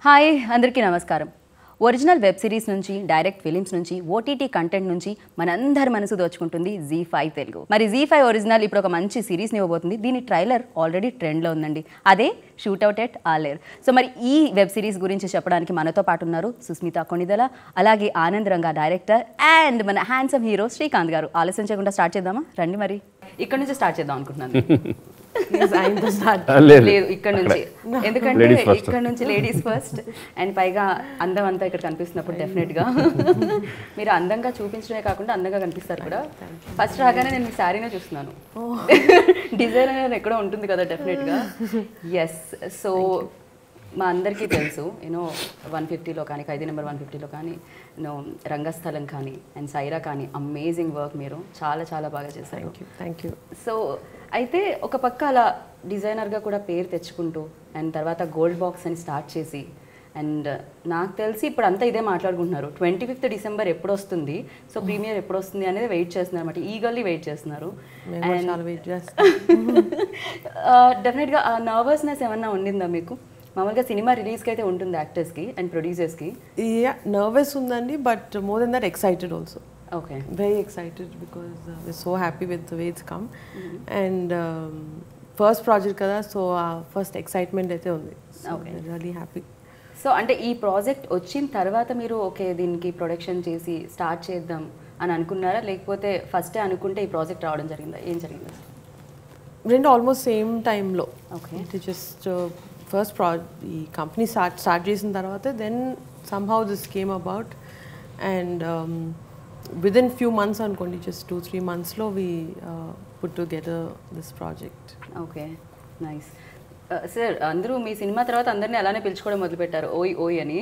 Hi అందరికీ నమస్కారం original web series నుంచి డైరెక్ట్ ఫిలిమ్స్ నుంచి ఓటీటీ కంటెంట్ నుంచి మనందరి మనసు దోచుకుంటుంది జీ ఫైవ్ తెలుగు మరి జీ ఫైవ్ ఒరిజినల్ ఇప్పుడు ఒక మంచి సిరీస్ని ఇవ్వబోతుంది దీని ట్రైలర్ ఆల్రెడీ ట్రెండ్లో ఉందండి అదే షూట్అవుట్ ఎట్ ఆలేర్ సో మరి ఈ వెబ్ సిరీస్ గురించి చెప్పడానికి మనతో పాటు ఉన్నారు సుస్మిత కొణిదల అలాగే ఆనంద్ రంగా డైరెక్టర్ అండ్ మన హ్యాండ్సమ్ హీరో శ్రీకాంత్ గారు ఆలస్యం చేయకుండా స్టార్ట్ చేద్దామా రండి మరి ఇక్కడ నుంచి స్టార్ట్ చేద్దాం అనుకుంటున్నాను Yes, I'm the start. లేదు లేదు ఇక్కడ నుంచి ఎందుకంటే Ladies first. ఇక్కడ నుంచి లేడీస్ ఫస్ట్ అండ్ పైగా అందం అంతా ఇక్కడ కనిపిస్తున్నప్పుడు డెఫినెట్ గా మీరు అందంగా చూపించడమే కాకుండా అందంగా కనిపిస్తారు కూడా ఫస్ట్ రాగానే నేను మీ శారీనే చూస్తున్నాను డిజైన్ అనేది ఎక్కడో ఉంటుంది కదా డెఫినెట్ గా ఎస్ సో మా అందరికీ తెలుసు యూనో వన్ ఫిఫ్టీలో కానీ ఖైదీ నెంబర్ వన్ ఫిఫ్టీలో కానీ యూనో రంగస్థలం కానీ అండ్ సైరా కానీ అమేజింగ్ వర్క్ మీరు చాలా చాలా బాగా చేశారు Thank you. Thank you. So అయితే ఒక పక్క అలా డిజైనర్గా కూడా పేరు తెచ్చుకుంటూ అండ్ తర్వాత గోల్డ్ బాక్స్ అని స్టార్ట్ చేసి అండ్ నాకు తెలిసి ఇప్పుడు అంతా ఇదే మాట్లాడుకుంటున్నారు ట్వంటీ ఫిఫ్త్ డిసెంబర్ ఎప్పుడు వస్తుంది సో ప్రీమియర్ ఎప్పుడు వస్తుంది అనేది వెయిట్ చేస్తున్నారు అనమాట ఈగల్లీ వెయిట్ చేస్తున్నారు మేము కూడా చాలా వెయిట్ చేస్తాం డెఫినెట్గా ఆ నర్వస్నెస్ ఏమన్నా ఉండిందా మీకు మామూలుగా సినిమా రిలీజ్కి అయితే ఉంటుంది యాక్టర్స్కి అండ్ ప్రొడ్యూసర్స్కి యా నర్వస్ ఉందండి but more than that excited also okay very excited because we so happy with the way it's come and first project కదా సో ఆ ఫస్ట్ ఎక్సైట్మెంట్ అయితే ఉంది Okay. రియలీ హ్యాపీ సో అంటే ఈ project వచ్చిన తర్వాత మీరు okay దీనికి production చేసి స్టార్ట్ చేద్దాం అని అనుకున్నారా లేకపోతే ఫస్టే అనుకుంటే ఈ ప్రాజెక్ట్ రావడం జరిగిందా ఏం జరిగింది అసలు? రెండు ఆల్మోస్ట్ సేమ్ టైంలో Okay. ఇట్ జస్ట్ ఫస్ట్ ప్రా ఈ కంపెనీ స్టార్ట్ స్టార్ట్ చేసిన తర్వాత then somehow this came about and with in few months అనుకోండి జస్ట్ టూ త్రీ మంత్స్లో we put together this project okay nice sir అందరూ మీ సినిమా తర్వాత అందరినీ అలానే పిలుచుకోవడం మొదలుపెట్టారు ఓయ్ ఓయ్ అని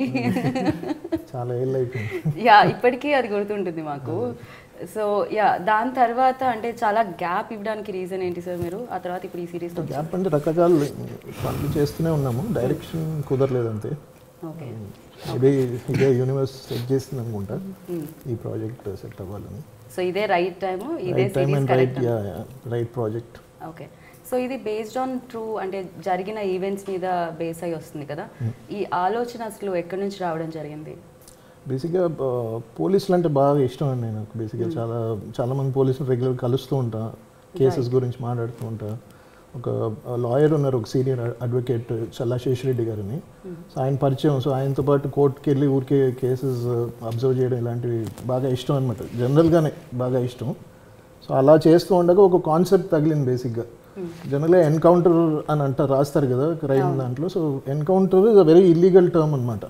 చాలా ఏళ్ళు అయిపోయింది యా ఇప్పటికీ అది గుర్తుంటుంది మాకు సో యా దాని తర్వాత అంటే చాలా గ్యాప్ ఇవ్వడానికి రీజన్ ఏంటి సార్ మీరు ఆ తర్వాత ఇప్పుడు ఈ సిరీస్లో గ్యాప్ అంటే రకరకాల పనులు చేస్తూనే ఉన్నాము డైరెక్షన్ కుదరలేదు అంతే ఓకే ఇదే ఇదే యూనివర్స్ సెట్ చేసింది అనుకుంటా ఈ ప్రాజెక్ట్ సెట్ అవ్వాలని సో ఇదే రైట్ టైము ఇదే right time series and right correct right project okay so ఇది బేస్డ్ ఆన్ ట్రూ అంటే జరిగిన ఈవెంట్స్ మీద బేస్ అయి వస్తుంది కదా ఈ ఆలోచన అసలు ఎక్కడి నుంచి రావడం జరిగింది బేసిక్గా పోలీసులు అంటే బాగా ఇష్టం అండి నాకు బేసిక్గా చాలా చాలా మంది పోలీసులు రెగ్యులర్ కలుస్తూ ఉంటా కేసెస్ గురించి మాట్లాడుతూ ఉంటా ఒక లాయర్ ఉన్నారు ఒక సీనియర్ అడ్వకేట్ చల్లా శేషిరెడ్డి గారిని సో ఆయన పరిచయం సో ఆయనతో పాటు కోర్టుకి వెళ్ళి ఊరికే కేసెస్ అబ్జర్వ్ చేయడం ఇలాంటివి బాగా ఇష్టం అనమాట జనరల్గానే బాగా ఇష్టం సో అలా చేస్తూ ఉండగా ఒక కాన్సెప్ట్ తగిలింది బేసిక్గా జనరల్గా ఎన్కౌంటర్ అని అంటారు రాస్తారు కదా క్రైమ్ దాంట్లో so encounter is a very illegal term అనమాట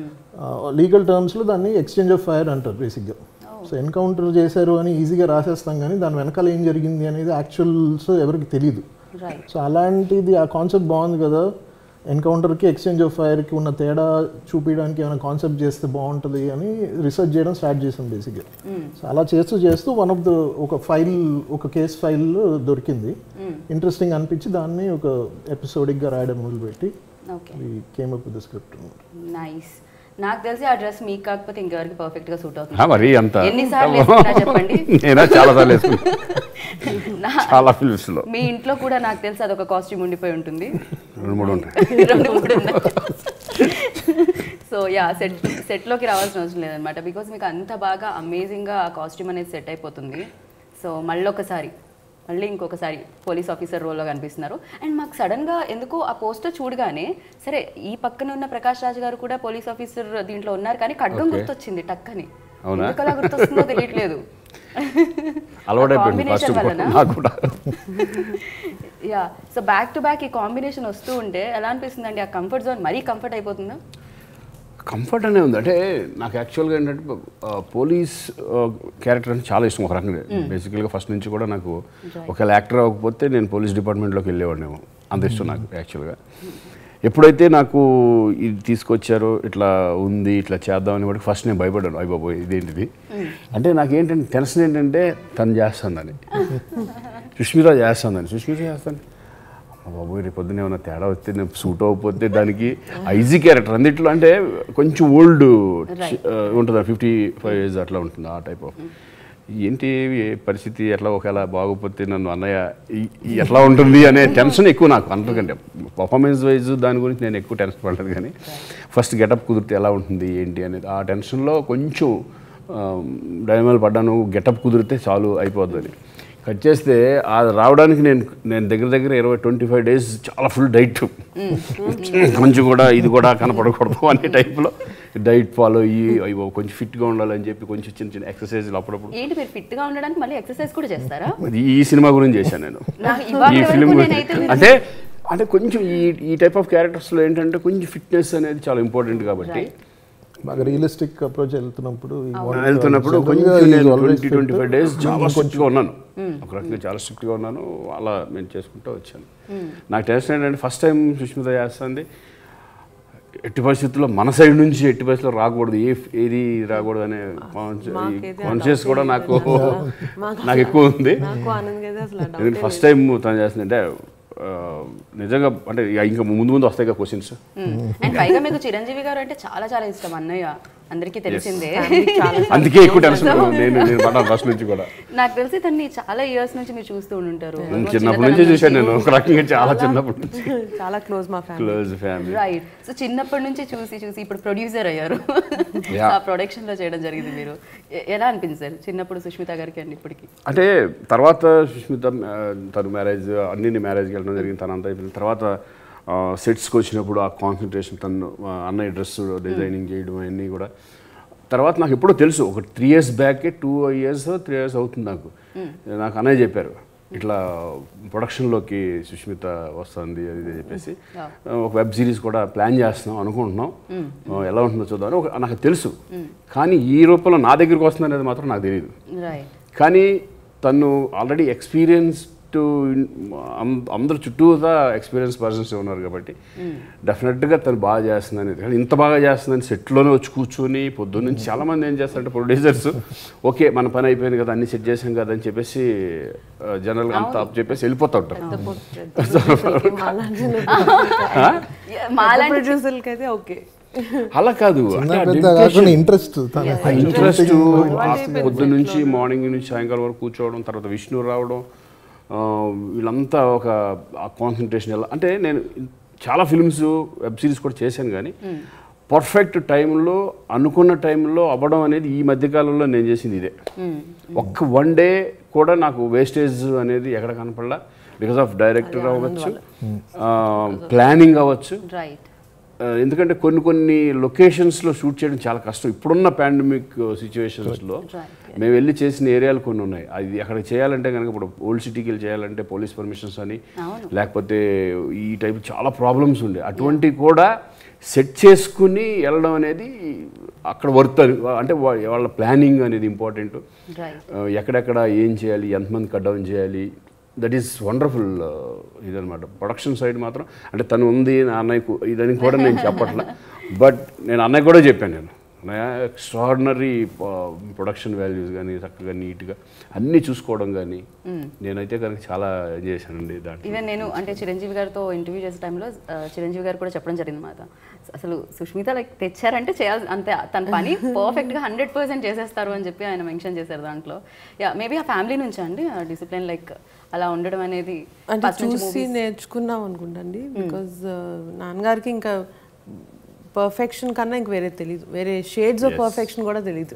లీగల్ టర్మ్స్లో దాన్ని ఎక్స్చేంజ్ ఆఫ్ ఫైర్ అంటారు బేసిక్గా సో ఎన్కౌంటర్ చేశారు అని ఈజీగా రాసేస్తాం కానీ దాని వెనకాల ఏం జరిగింది అనేది యాక్చువల్స్ ఎవరికి తెలియదు రైట్ సో అలాంటిది ఆ కాన్సెప్ట్ బాగుంది కదా ఎన్కౌంటర్కి ఎక్స్చేంజ్ ఆఫ్ ఫైర్కి ఉన్న తేడా చూపించడానికి ఏమైనా కాన్సెప్ట్ చేస్తే బాగుంటుంది అని రీసెర్చ్ చేయడం స్టార్ట్ చేసాం బేసిక్గా సో అలా చేస్తూ చేస్తూ వన్ ఆఫ్ ద ఒక ఫైల్ ఒక కేస్ ఫైల్ దొరికింది ఇంట్రెస్టింగ్ అనిపించి దాన్ని ఒక ఎపిసోడిక్గా రాయడం మొదలుపెట్టి okay came up the script nice నాకు తెలిసి ఆ డ్రెస్ మీకు కాకపోతే ఇంకెవరికి పర్ఫెక్ట్ గా సూట్ ఆ, అవుతుంది మరీ అంత ఎన్నిసార్లు వేసుకున్నా చెప్పండి నేనా చాలా సార్లు వేసుకున్నా నా- చాలా ఫిల్మ్స్ లో మీ ఇంట్లో కూడా నాకు తెలిసి అదొక కాస్ట్యూమ్ ఉండిపోయి ఉంటుంది రెండు మూడు ఉంటాయి రెండు మూడు ఉన్నాయి సో యా సెట్ సెట్లోకి రావాల్సిన అవసరం లేదనమాట బికాస్ మీకు అంత బాగా అమేజింగ్గా ఆ కాస్ట్యూమ్ అనేది సెట్ అయిపోతుంది సో మళ్ళీ ఒకసారి మళ్ళీ ఇంకొకసారి పోలీస్ ఆఫీసర్ రోల్లో కనిపిస్తున్నారు అండ్ మాకు సడన్గా ఎందుకో ఆ పోస్టర్ చూడగానే సరే ఈ పక్కన ఉన్న ప్రకాష్ రాజ్ గారు కూడా పోలీస్ ఆఫీసర్ దీంట్లో ఉన్నారు కానీ ఖడ్గం Okay. గుర్తొచ్చింది టక్కని అవునా? ఎందుకు అలా గుర్తొస్తుందో తెలియట్లేదు అలవాటైపోయింది ఫస్ట్ Combination వలన? నాకు కూడా yeah so back to back ఈ కాంబినేషన్ వస్తూ ఉంటే ఎలా అనిపిస్తుంది అండి ఆ కంఫర్ట్ జోన్ మరీ కంఫర్ట్ అయిపోతుందా కంఫర్ట్ అనే ఉంది అంటే నాకు యాక్చువల్గా ఏంటంటే ఆ, పోలీస్ ఆ, క్యారెక్టర్ అంటే చాలా ఇష్టం ఒక రకంగా బేసికల్గా ఫస్ట్ నుంచి కూడా నాకు ఒకవేళ యాక్టర్ అవ్వకపోతే నేను పోలీస్ డిపార్ట్మెంట్లోకి వెళ్ళేవాడినేమో అంత ఇష్టం నాకు యాక్చువల్గా ఎప్పుడైతే నాకు ఇది తీసుకొచ్చారో ఇట్లా ఉంది ఇట్లా చేద్దామని వాడికి ఫస్ట్ నేను భయపడ్డాను అయ్యి బాబోయ్ ఇదేంటిది అంటే నాకేంటంటే టెన్షన్ ఏంటంటే తను చేస్తుందని సుష్మిత చేస్తుందని సుష్మిత చేస్తాను అమ్మ బాబోయ్ రేపు పొద్దున ఏమైనా తేడా వస్తే నేను సూట్ అవ్వకపోతే దానికి ఐజీ క్యారెక్టర్ అన్నిట్లో అంటే కొంచెం ఓల్డ్ ఉంటుంది ఫిఫ్టీ ఫైవ్ ఇయర్స్ అట్లా ఉంటుంది ఆ టైప్ ఆఫ్ ఏంటి ఏ పరిస్థితి ఎట్లా ఒకవేళ బాగోపోతే నన్ను అన్నయ్య ఈ- ఈ ఎట్లా ఉంటుంది అనే టెన్షన్ ఎక్కువ నాకు అందుకంటే పర్ఫార్మెన్స్ వైజ్ దాని గురించి నేను ఎక్కువ టెన్షన్ పడలేదు కానీ ఫస్ట్ గెటప్ కుదిరితే ఎలా ఉంటుంది ఏంటి అనేది ఆ టెన్షన్లో కొంచెం డైమల్ పడ్డాను గెటప్ కుదిరితే చాలు అయిపోద్దని కట్ చేస్తే అది రావడానికి నేను నేను దగ్గర దగ్గర ఇరవై ట్వంటీ ఫైవ్ డేస్ చాలా ఫుల్ డైట్ కొంచెం కూడా ఇది కూడా కనపడకూడదు అనే టైప్లో డైట్ ఫాలో అయ్యి అయ్యో కొంచెం ఫిట్గా ఉండాలని చెప్పి కొంచెం చిన్న చిన్న ఎక్సర్సైజ్లు అప్పుడప్పుడు ఏంటి మీరు ఫిట్ గా ఉండడానికి మళ్ళీ ఎక్సర్సైజ్ కూడా చేస్తారా అది ఈ సినిమా గురించి చేశాను నేను నాకు ఇవాళ ఈ వరకు ఫిలిం నేనైతే మీరు- అంటే అంటే కొంచెం ఈ ఈ టైప్ ఆఫ్ క్యారెక్టర్స్లో ఏంటంటే కొంచెం ఫిట్నెస్ అనేది చాలా ఇంపార్టెంట్ కాబట్టి బాగా రియలిస్టిక్ అప్రోచ్ వెళ్తున్నప్పుడు ఈ model వెళ్తున్నప్పుడు generally కొంచెం he is నేను always twenty fit. Twenty five days చాలా స్ట్రిక్ట్గా ఉన్నాను ఒక రకంగా చాలా స్ట్రిక్ట్గా ఉన్నాను అలా నేను చేసుకుంటూ వచ్చాను నాకు టెన్షన్ ఏంటంటే ఫస్ట్ టైం సుష్మిత చేస్తుంది ఎట్టి పరిస్థితుల్లో మన సైడ్ నుంచి ఎట్టి పరిస్థితుల్లో రాకూడదు ఏ ఏది రాకూడదు అనే మాకైతే కాన్షియస్ కూడా నాకు మాకు నాకు ఎక్కువ ఉంది నాకు ఆనంద్ అయితే అసలు ఆ doubt ఎందుకంటే ఫస్ట్ టైం తను చేస్తుంది అంటే ఆ, నిజంగా అంటే ఇక ఇంకా ముందు ముందు వస్తాయి కదా క్వశ్చన్స్ అండ్ పైగా మీకు చిరంజీవి గారు అంటే చాలా చాలా ఇష్టం అన్నయ్య అందరికీ తెలిసిందే అందుకే ఎక్కువ టెన్షన్ నేను నేను పడ్డాను ఫస్ట్ నుంచి కూడా నాకు తెలిసి తన్ని చాలా ఇయర్స్ నుంచి మీరు చూస్తూ ఉంటారు నేను చిన్నప్పటి నుంచే చూశాను నేను ఒక రకంగా చాలా చిన్నప్పటి నుంచి చాలా క్లోజ్ మా family close family right so చిన్నప్పటి నుంచి చూసి చూసి ఇప్పుడు ప్రొడ్యూసర్ అయ్యారు Yeah. ఆ ప్రొడక్షన్ లో చేయడం జరిగింది మీరు ఎ- ఎలా అనిపించింది సార్ చిన్నప్పుడు సుష్మిత గారికి అండి ఇప్పటికి అంటే తర్వాత సుష్మిత ఆ, తను మ్యారేజ్ అన్ని మ్యారేజ్కి వెళ్ళడం జరిగింది తను అంతా అయిపోయిన తర్వాత సెట్స్కి వచ్చినప్పుడు ఆ కాన్సన్ట్రేషన్ తను ఆ, అన్నయ్య డ్రెస్ డిజైనింగ్ చేయడం అవన్నీ కూడా తర్వాత నాకు ఎప్పుడో తెలుసు ఒక త్రీ ఇయర్స్ బ్యాకే టూ ఇయర్స్ త్రీ ఇయర్స్ అవుతుంది నాకు నాకు అన్నయ్య చెప్పారు ఇట్లా ప్రొడక్షన్లోకి సుష్మిత వస్తుంది అది ఇది అని చెప్పేసి ఒక వెబ్ సిరీస్ కూడా ప్లాన్ చేస్తున్నాం అనుకుంటున్నాం ఆ, ఎలా ఉంటుందో చూద్దాం అని ఒక నాకు తెలుసు కానీ ఈ రూపంలో నా దగ్గరికి వస్తుంది అనేది మాత్రం నాకు తెలియదు రైట్ కానీ తను ఆల్రెడీ ఎక్స్పీరియన్స్ టు అందరు చుట్టూతా ఎక్స్పీరియన్స్ పర్సన్స్ ఉన్నారు కాబట్టి డెఫినెట్గా తను బాగా చేస్తుందని కానీ ఇంత బాగా చేస్తుందని సెట్లోనే వచ్చి కూర్చొని పొద్దున్న నుంచి చాలామంది ఏం చేస్తారంటే ప్రొడ్యూసర్స్ ఓకే మన పని అయిపోయింది కదా అన్ని సెట్ చేసాం కదా అని చెప్పేసి జనరల్గా అంతా అప్ చెప్పేసి వెళ్ళిపోతూ ఉంటారు మాలాంటి ప్రొడ్యూసర్లకి అయితే ఓకే అలా కాదు చిన్న అంటే ఆ పెద్ద dedication- కాకుండా ఇంట్రెస్ట్ తన ఆ ఇంట్రెస్ట్ పొద్దున్న నుంచి మార్నింగ్ నుంచి సాయంకాలం వరకు కూర్చోవడం తర్వాత విష్ణు రావడం ఆ, వీళ్ళంతా ఒక కాన్సన్ట్రేషన్ ఎలా అంటే నేను చాలా ఫిల్మ్స్ వెబ్ సిరీస్ కూడా చేశాను కానీ పర్ఫెక్ట్ టైంలో అనుకున్న టైంలో అవ్వడం అనేది ఈ మధ్యకాలంలో నేను చేసింది ఇదే ఒక్క వన్ డే కూడా నాకు వేస్టేజ్ అనేది ఎక్కడ కనపడలా బికాస్ ఆఫ్ డైరెక్టర్ అవ్వచ్చు ప్లానింగ్ అవ్వచ్చు రైట్ ఆ, ఎందుకంటే కొన్ని కొన్ని లొకేషన్స్లో షూట్ చేయడం చాలా కష్టం ఇప్పుడున్న పాండమిక్ సిచ్యువేషన్స్లో మేము వెళ్ళి చేసిన ఏరియాలు కొన్ని ఉన్నాయి అది అక్కడ చేయాలంటే కనుక ఇప్పుడు ఓల్డ్ సిటీకి వెళ్ళి చేయాలంటే పోలీస్ పర్మిషన్స్ అని లేకపోతే ఈ టైప్ చాలా ప్రాబ్లమ్స్ ఉండే అటువంటివి కూడా సెట్ చేసుకుని వెళ్ళడం అనేది అక్కడ వర్త్ అని అంటే వా- వాళ్ళ ప్లానింగ్ అనేది ఇంపార్టెంట్ రైట్ ఎక్కడెక్కడ ఏం చేయాలి ఎంతమంది కట్ డౌన్ చేయాలి దట్ ఈస్ వండర్ఫుల్ ఇదనమాట ప్రొడక్షన్ సైడ్ మాత్రం అంటే తను ఉంది నా అన్నయ్యకు ఇదని కూడా నేను చెప్పట్లా బట్ నేను అన్నయ్య కూడా చెప్పాను నేను అన్నయ్య ఎక్స్ట్రాడినరీ ప్రొడక్షన్ వాల్యూస్ కానీ చక్కగా నీట్గా అన్నీ చూసుకోవడం కానీ నేనైతే కనుక చాలా ఎంజాయ్ చేశానండి దాంట్లో ఈవెన్ నేను అంటే చిరంజీవి గారితో ఇంటర్వ్యూ చేసే టైంలో ఆ, చిరంజీవి గారు కూడా చెప్పడం జరిగింది మాట అసలు సుష్మిత లైక్ తెచ్చారంటే చేయాలి అంతే తన పని పర్ఫెక్ట్గా హండ్రెడ్ పర్సెంట్ చేసేస్తారు అని చెప్పి ఆయన మెన్షన్ చేశారు దాంట్లో యా మేబీ ఆ ఫ్యామిలీ నుంచి అండి డిసిప్లిన్ లైక్ అలా ఉండడం అనేది అంటే first నుంచి చూసి నేర్చుకున్నాం అనుకుంటండి బికాజ్ నాన్నగారికి ఇంకా పర్ఫెక్షన్ కన్నా ఇంక వేరే తెలియదు వేరే షేడ్స్ ఆఫ్ పర్ఫెక్షన్ కూడా తెలియదు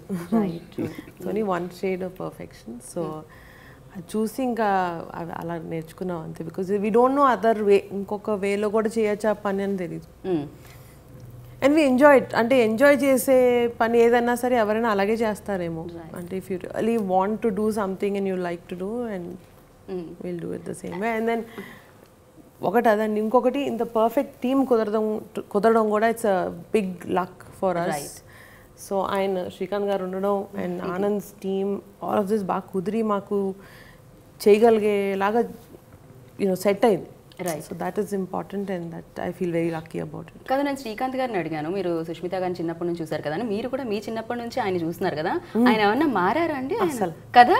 only one shade of perfection so అది చూసి ఇంకా అవి అలా నేర్చుకున్నాం అంతే because we don't know other way ఇంకొక వేలో కూడా చేయొచ్చా పని అని తెలియదు Mm. అండ్ వీ ఎంజాయ్ అంటే ఎంజాయ్ చేసే పని ఏదన్నా సరే ఎవరైనా అలాగే చేస్తారేమో అంటే if you really want to do something and you like to do and will do it the same way and then ఒకటి అదండి ఇంకొకటి ఇంత పర్ఫెక్ట్ టీమ్ కుదరడం కుదరడం కూడా it's a big luck for us so ఆయన శ్రీకాంత్ గారు ఉండడం and Anand's team all of this బాగా కుదిరి మాకు చేయగలిగేలాగా యూనో సెట్ అయింది Right. So that is important and that I feel very lucky about it కదా నేను శ్రీకాంత్ గారిని అడిగాను మీరు సుష్మిత గారిని చిన్నప్పటి నుంచి చూసారు కదా అని. మీరు కూడా మీ చిన్నప్పటి నుంచి ఆయన చూస్తున్నారు కదా ఆయన ఏమన్నా మారారా అండి అసలు కదా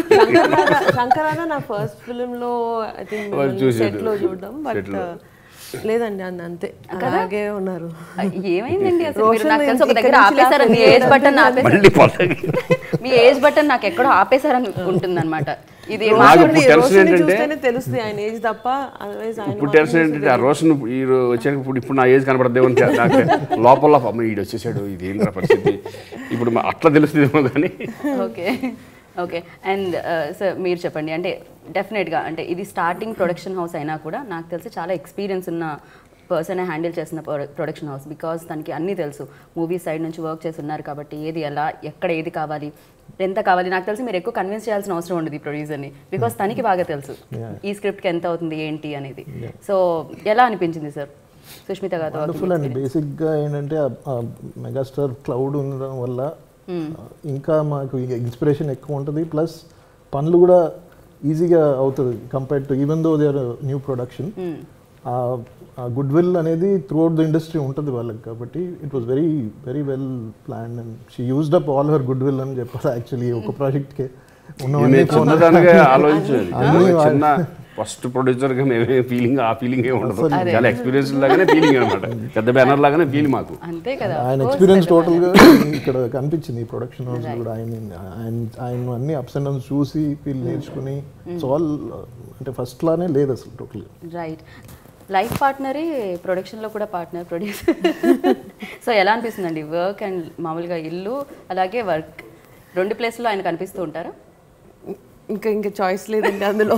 శంకరాన నా ఫస్ట్ ఫిలిం లో ఐ థింక్ వాళ్ళు చూసారు. సెట్ లో చూడడం బట్ Set లో. లేదండి అన్న అంతే అలాగే ఉన్నారు ఏమైందండి అసలు మీరు రోషన్ నాకు తెలిసి ఒక ఇక్కడి దగ్గర నుంచి ఆపేశారు మీ ఏజ్ బటన్ ఆపేశారు మళ్ళీ పొలకి మీ ఏజ్ బటన్ నాకు ఎక్కడో ఆపేశారని ఉంటుంది ఇది నాకు మా- ఇప్పుడు తెలిసింది రోషన్ని ఏంటంటే- చూస్తేనే తెలుస్తుంది ఆయన ఏజ్ తప్ప అదర్వైజ్ ఆయన ఇప్పుడు తెలిసిన ఏంటంటే ఆ రోజు ఈ వచ్చాక ఇప్పుడు ఇప్పుడు నా ఏజ్ కనపడదేమో అని నాకు లోపల అమ్మ ఈడు వచ్చేసాడు ఇది ఏంటి పరిస్థితి ఇప్పుడు మా- అట్లా తెలుస్తుందేమో కానీ ఓకే ఓకే అండ్ సార్ మీరు చెప్పండి అంటే డెఫినెట్గా అంటే ఇది స్టార్టింగ్ ప్రొడక్షన్ హౌస్ అయినా కూడా నాకు తెలిసి చాలా ఎక్స్పీరియన్స్ ఉన్న పర్సన్ హ్యాండిల్ చేసిన ప్రొడక్షన్ హౌస్ బికాస్ తనకి అన్నీ తెలుసు మూవీ సైడ్ నుంచి వర్క్ చేసి ఉన్నారు కాబట్టి ఏది ఎలా ఎక్కడ ఏది కావాలి ఎంత కావాలి నాకు తెలిసి మీరు ఎక్కువ కన్విన్స్ చేయాల్సిన అవసరం ఉండదు ఈ ప్రొడ్యూసర్ని బికాస్ తనకి బాగా తెలుసు ఈ స్క్రిప్ట్కి ఎంత అవుతుంది ఏంటి అనేది సో ఎలా అనిపించింది సార్ సుష్మిత గారితో work వండర్ఫుల్ అండి బేసిక్గా ఏంటంటే ఆ మెగాస్టార్ క్లౌడ్ ఉండడం వల్ల ఆ, ఇంకా మాకు ఇన్స్పిరేషన్ ఎక్కువ ఉంటుంది ప్లస్ పనులు కూడా ఈజీగా అవుతుంది compared to even though they are new production uh goodwill అనేది త్రూ అవుట్ ద ఇండస్ట్రీ ఉంటుంది వాళ్ళకి కాబట్టి it was very very well plan and she used up all her goodwill అని చెప్పాలి యాక్చువల్లీ ఒక ప్రాజెక్ట్కే ఉన్నవన్నీ నేను చిన్నదానిగా ఆలోచించాలి అన్నీ చిన్న ఫస్ట్ ప్రొడ్యూసర్ గా మేమే ఫీలింగ్ ఆ ఫీలింగ్ ఏ ఉండదు చాలా ఎక్స్పీరియన్స్ లాగానే ఫీలింగ్ అనమాట పెద్ద బ్యానర్ లాగానే ఫీల్ మాకు అంతే కదా ఆయన ఎక్స్పీరియన్స్ టోటల్గా ఇక్కడ కనిపించింది ఈ ప్రొడక్షన్ హౌస్ కూడా ఆయన ఆయన ఆయన అన్ని అప్స్ అండ్ డౌన్స్ చూసి వీళ్ళు నేర్చుకుని సో ఆల్ అంటే ఫస్ట్ లానే లేదు అసలు టోటల్గా రైట్ లైఫ్ పార్ట్నరే ప్రొడక్షన్లో కూడా పార్ట్నర్ ప్రొడ్యూసర్ సో ఎలా అనిపిస్తుందండి వర్క్ అండ్ మామూలుగా ఇల్లు అలాగే వర్క్ రెండు ప్లేస్లో ఆయన కనిపిస్తూ ఉంటారా ఇంకా ఇంకా చాయిస్ లేదండి అందులో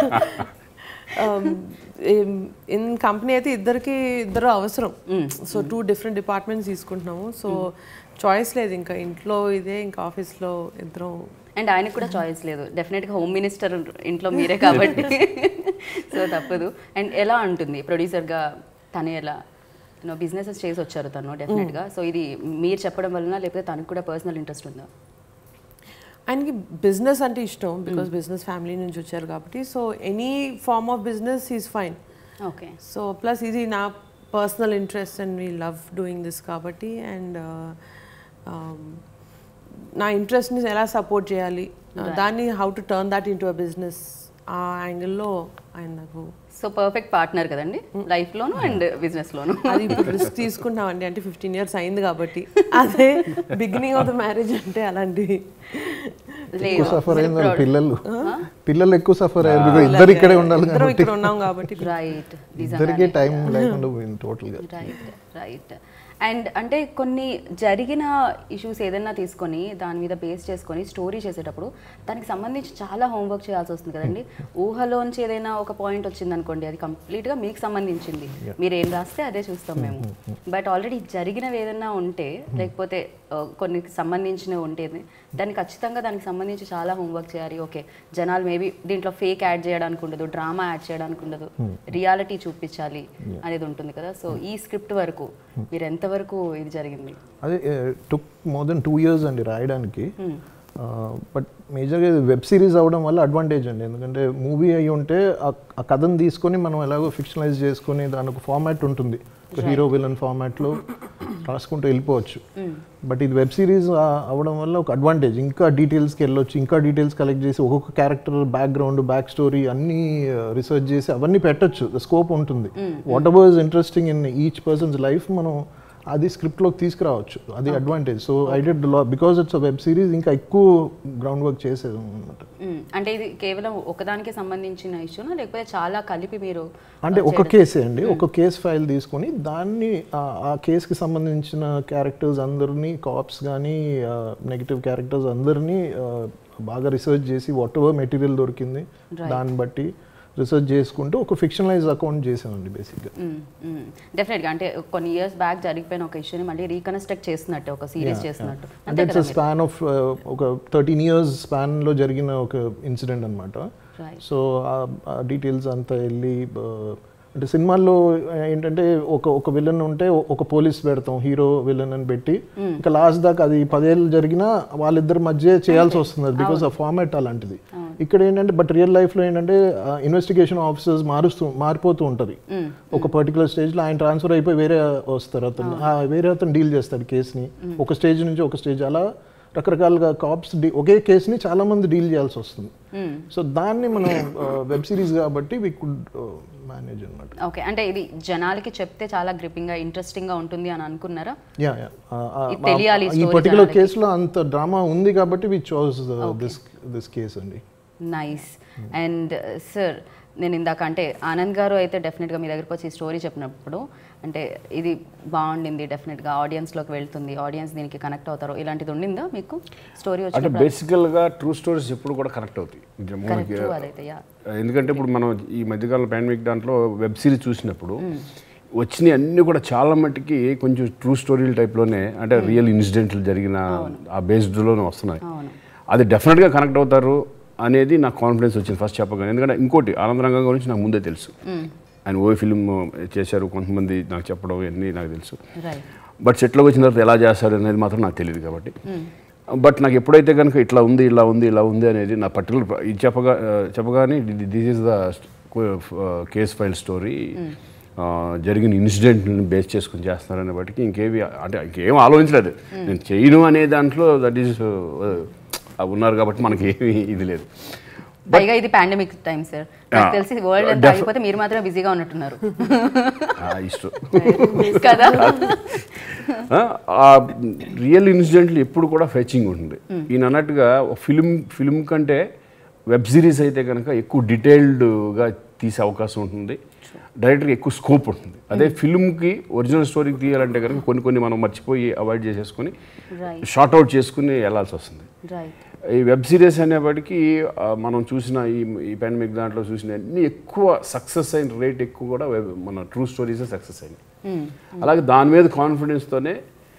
ఇన్ కంపెనీ అయితే ఇద్దరికి ఇద్దరు అవసరం సో టూ డిఫరెంట్ డిపార్ట్మెంట్స్ తీసుకుంటున్నాము సో చాయిస్ లేదు ఇంకా ఇంట్లో ఇదే ఇంకా ఆఫీస్లో ఇద్దరం అండ్ ఆయనకు కూడా చాయిస్ లేదు డెఫినెట్గా హోమ్ మినిస్టర్ ఇంట్లో మీరే కాబట్టి సో తప్పదు అండ్ ఎలా ఉంటుంది ప్రొడ్యూసర్గా తను ఎలా నో బిజినెసెస్ చేసి వచ్చారు తను డెఫినెట్గా సో ఇది మీరు చెప్పడం వలన లేకపోతే తనకు కూడా పర్సనల్ ఇంట్రెస్ట్ ఉందా ఆయనకి బిజినెస్ అంటే ఇష్టం బికాస్ బిజినెస్ ఫ్యామిలీ నుంచి వచ్చారు కాబట్టి so any form of business is fine okay so plus ఇది నా personal interest and we love doing this కాబట్టి అండ్ నా ఇంట్రెస్ట్ని ఎలా సపోర్ట్ చేయాలి దాన్ని how to turn that into a business uh యాంగిల్లో ఆయన నాకు సో పర్ఫెక్ట్ పార్ట్నర్ కదండి లైఫ్లోను అండ్ బిజినెస్లోను అది ఇప్పుడు రిస్క్ తీసుకుంటామండి అంటే ఫిఫ్టీన్ ఇయర్స్ అయింది కాబట్టి అదే బిగినింగ్ ఆఫ్ ద మ్యారేజ్ అంటే అలాంటివి ఎక్కువ సఫర్ అయింది పిల్లలు పిల్లలు ఎక్కువ సఫర్ అయ్యారు because ఇద్దరు ఇక్కడే ఉండాలి ఇద్దరం కాబట్టి ఇక్కడ ఉన్నాం కాబట్టి రైట్ ఇద్దరికి టైం లేకుండా పోయింది టోటల్గా రైట్ రైట్ అండ్ అంటే కొన్ని జరిగిన ఇష్యూస్ ఏదైనా తీసుకొని దాని మీద బేస్ చేసుకొని స్టోరీ చేసేటప్పుడు దానికి సంబంధించి చాలా హోంవర్క్ చేయాల్సి వస్తుంది కదండి ఊహలోంచి ఏదైనా ఒక పాయింట్ వచ్చింది అనుకోండి అది కంప్లీట్గా మీకు సంబంధించింది మీరు ఏం రాస్తే అదే చూస్తాం మేము బట్ ఆల్రెడీ జరిగినవి ఏదైనా ఉంటే లేకపోతే ఆ, కొన్ని సంబంధించినవి ఉంటే దాన్ని ఖచ్చితంగా దానికి సంబంధించి చాలా హోంవర్క్ చేయాలి ఓకే జనాలు మేబీ దీంట్లో ఫేక్ యాడ్ చేయడానికి ఉండదు డ్రామా యాడ్ చేయడానికి ఉండదు రియాలిటీ చూపించాలి అనేది ఉంటుంది కదా సో ఈ స్క్రిప్ట్ వరకు మీరు ఎంతవరకు ఇది జరిగింది అదే took more than two years అండి రాయడానికి బట్ మేజర్గా వెబ్ సిరీస్ అవ్వడం వల్ల అడ్వాంటేజ్ అండి ఎందుకంటే మూవీ అయి ఉంటే ఆ- ఆ కథను తీసుకొని మనం ఎలాగో ఫిక్షనలైజ్ చేసుకొని దాని ఒక ఫార్మాట్ ఉంటుంది ఒక హీరో విలన్ ఫార్మాట్లో రాసుకుంటూ వెళ్ళిపోవచ్చు బట్ ఇది వెబ్ సిరీస్ అవ్వడం వల్ల ఒక అడ్వాంటేజ్ ఇంకా డీటెయిల్స్కి వెళ్ళొచ్చు ఇంకా డీటెయిల్స్ కలెక్ట్ చేసి ఒక్కొక్క క్యారెక్టర్ బ్యాక్గ్రౌండ్ బ్యాక్ స్టోరీ అన్నీ రిసర్చ్ చేసి అవన్నీ పెట్టొచ్చు స్కోప్ ఉంటుంది whatever is interesting in each persons life మనం అది స్క్రిప్ట్లోకి తీసుకురావచ్చు అది అడ్వాంటేజ్ సో ఐ డెడ్ లా బికాజ్ ఇట్స్ వెబ్ సిరీస్ ఇంకా ఎక్కువ గ్రౌండ్ వర్క్ చేసేది అనమాట మ్మ్. అంటే ఇది కేవలం ఒకదానికి సంబంధించిన ఇష్యూనా లేకపోతే చాలా కలిపి మీరు అంటే ఒక కేసే అండి ఒక కేస్ ఫైల్ తీసుకొని దాన్ని ఆ- ఆ కేసుకి సంబంధించిన క్యారెక్టర్స్ అందరినీ కాప్స్ కానీ నెగిటివ్ క్యారెక్టర్స్ అందరినీ ఆ, బాగా రీసెర్చ్ చేసి వాట్ ఎవర్ మెటీరియల్ దొరికింది దాన్ని బట్టి రీసెర్చ్ చేసుకుంటూ ఒక ఫిక్షనలైజ్ అకౌంట్ చేసామండి బేసిక్గా డెఫినెట్గా అంటే కొన్ని ఇయర్స్ బ్యాక్ జరిగిపోయిన ఒక ఇష్యూని మళ్ళీ రీకన్స్ట్రక్ట్ చేస్తున్నట్టు ఒక సిరీస్ చేస్తున్నట్టు అంటే అంతే ఇట్స్ కదా స్పాన్ ఆఫ్ ఒక థర్టీన్ ఇయర్స్ స్పాన్లో జరిగిన ఒక ఇన్సిడెంట్ అనమాట Right. సో ఆ డీటెయిల్స్ అంతా వెళ్ళి uh, అంటే సినిమాల్లో ఏంటంటే ఒక ఒక విలన్ ఉంటే ఒక పోలీస్ పెడతాం హీరో విలన్ అని పెట్టి ఇంకా లాస్ట్ దాకా అది పదేళ్ళు జరిగినా వాళ్ళిద్దరి మధ్య చేయాల్సి వస్తుంది బికాస్ ఆ ఫార్మాట్ అలాంటిది ఇక్కడ ఏంటంటే బట్ రియల్ లైఫ్లో ఏంటంటే ఇన్వెస్టిగేషన్ ఆఫీసర్స్ మారుస్తూ మారిపోతూ ఉంటుంది ఒక పర్టికులర్ స్టేజ్లో ఆయన ట్రాన్స్ఫర్ అయిపోయి వేరే వస్తారు అతను ఆ వేరే అతను డీల్ చేస్తాడు కేసుని ఒక స్టేజ్ నుంచి ఒక స్టేజ్ అలా రకరకాలుగా కాప్స్ ఒకే కేసుని చాలా మంది డీల్ చేయాల్సి వస్తుంది సో దాన్ని మనం వెబ్ సిరీస్ కాబట్టి వి కుడ్ మేనేజ్ అనమాట ఓకే అంటే ఇది జనాలకి చెప్తే చాలా గ్రిప్పింగ్గా ఇంట్రెస్టింగ్గా ఉంటుంది అని అనుకున్నారా యా యా ఇది తెలియాలి ఈ story పర్టికులర్ జనాలకి. కేసులో అంత డ్రామా ఉంది కాబట్టి we chose this this case అండి నైస్ అండ్ సార్ నేను ఇందాక అంటే ఆనంద్ గారు అయితే డెఫినెట్గా మీ దగ్గరకు వచ్చి ఈ స్టోరీ చెప్పినప్పుడు అంటే ఇది బాగుండింది డెఫినెట్గా ఆడియన్స్లోకి వెళ్తుంది ఆడియన్స్ దీనికి కనెక్ట్ అవుతారు ఇలాంటిది ఉండిందా మీకు స్టోరీ అంటే వచ్చినప్పుడు బేసికల్గా ట్రూ స్టోరీస్ ఎప్పుడు కూడా కనెక్ట్ అవుతాయి ఇంకా కరెక్ట్ మనకి అదైతే యా ఎందుకంటే ఇప్పుడు మనం ఈ మధ్యకాలంలో పాండమిక్ దాంట్లో వెబ్ సిరీస్ చూసినప్పుడు వచ్చినాయి అన్నీ కూడా చాలా మట్టుకి కొంచెం ట్రూ స్టోరీల టైప్లోనే అంటే రియల్ ఇన్సిడెంట్లు జరిగిన ఆ బేస్డ్లోనే వస్తున్నాయి అవును అది డెఫినెట్గా కనెక్ట్ అవుతారు అనేది నాకు కాన్ఫిడెన్స్ వచ్చింది ఫస్ట్ చెప్పగానే ఎందుకంటే ఇంకోటి ఆనందరంగం గురించి నాకు ముందే తెలుసు ఆయన ఓ ఫిల్మ్ చేశారు కొంతమంది నాకు చెప్పడం ఇవన్నీ నాకు తెలుసు రైట్ బట్ సెట్లోకి వచ్చిన తర్వాత ఎలా చేస్తారు అనేది మాత్రం నాకు తెలియదు కాబట్టి బట్ నాకు ఎప్పుడైతే కనుక ఇట్లా ఉంది ఇలా ఉంది ఇలా ఉంది అనేది నా పర్టికులర్ ఇది చెప్పగా చెప్పగానే this is the case file story జరిగిన ఇన్సిడెంట్ని బేస్ చేసుకుని చేస్తున్నారనే బట్టికి ఇంకేవి అంటే ఇంకేం ఆలోచించలేదు నేను చేయను అనే దాంట్లో దట్ ఈస్ ఉన్నారు కాబట్టి మనకి ఏమీ ఇది లేదు పైగా ఇది పాండమిక్ టైం సార్ నాకు Ah, తెలిసి వరల్డ్ అంతా def- అయిపోతే మీరు మాత్రమే బిజీగా ఉన్నట్టున్నారు ఆ, ఇష్టం కదా ఆ రియల్ ఇన్సిడెంట్లు ఎప్పుడు కూడా ఫెచింగ్ ఉంటుంది ఈయన అన్నట్టుగా ఫిలిం ఫిలిం కంటే వెబ్ సిరీస్ అయితే కనుక ఎక్కువ డీటెయిల్డ్గా తీసే అవకాశం ఉంటుంది డైరెక్ట్గా ఎక్కువ స్కోప్ ఉంటుంది అదే ఫిల్మ్కి ఒరిజినల్ స్టోరీకి తీయాలంటే కనుక కొన్ని కొన్ని మనం మర్చిపోయి అవాయిడ్ చేసేసుకొని రైట్ షార్ట్ అవుట్ చేసుకుని వెళ్ళాల్సి వస్తుంది రైట్ ఈ వెబ్ సిరీస్ అనేప్పటికీ ఆ, మనం చూసిన ఈ ఈ పాండమిక్ దాంట్లో చూసిన అన్ని ఎక్కువ సక్సెస్ అయిన రేట్ ఎక్కువ కూడా web- మన ట్రూ స్టోరీసే సక్సెస్ అయినాయి అలాగే దాని మీద కాన్ఫిడెన్స్తోనే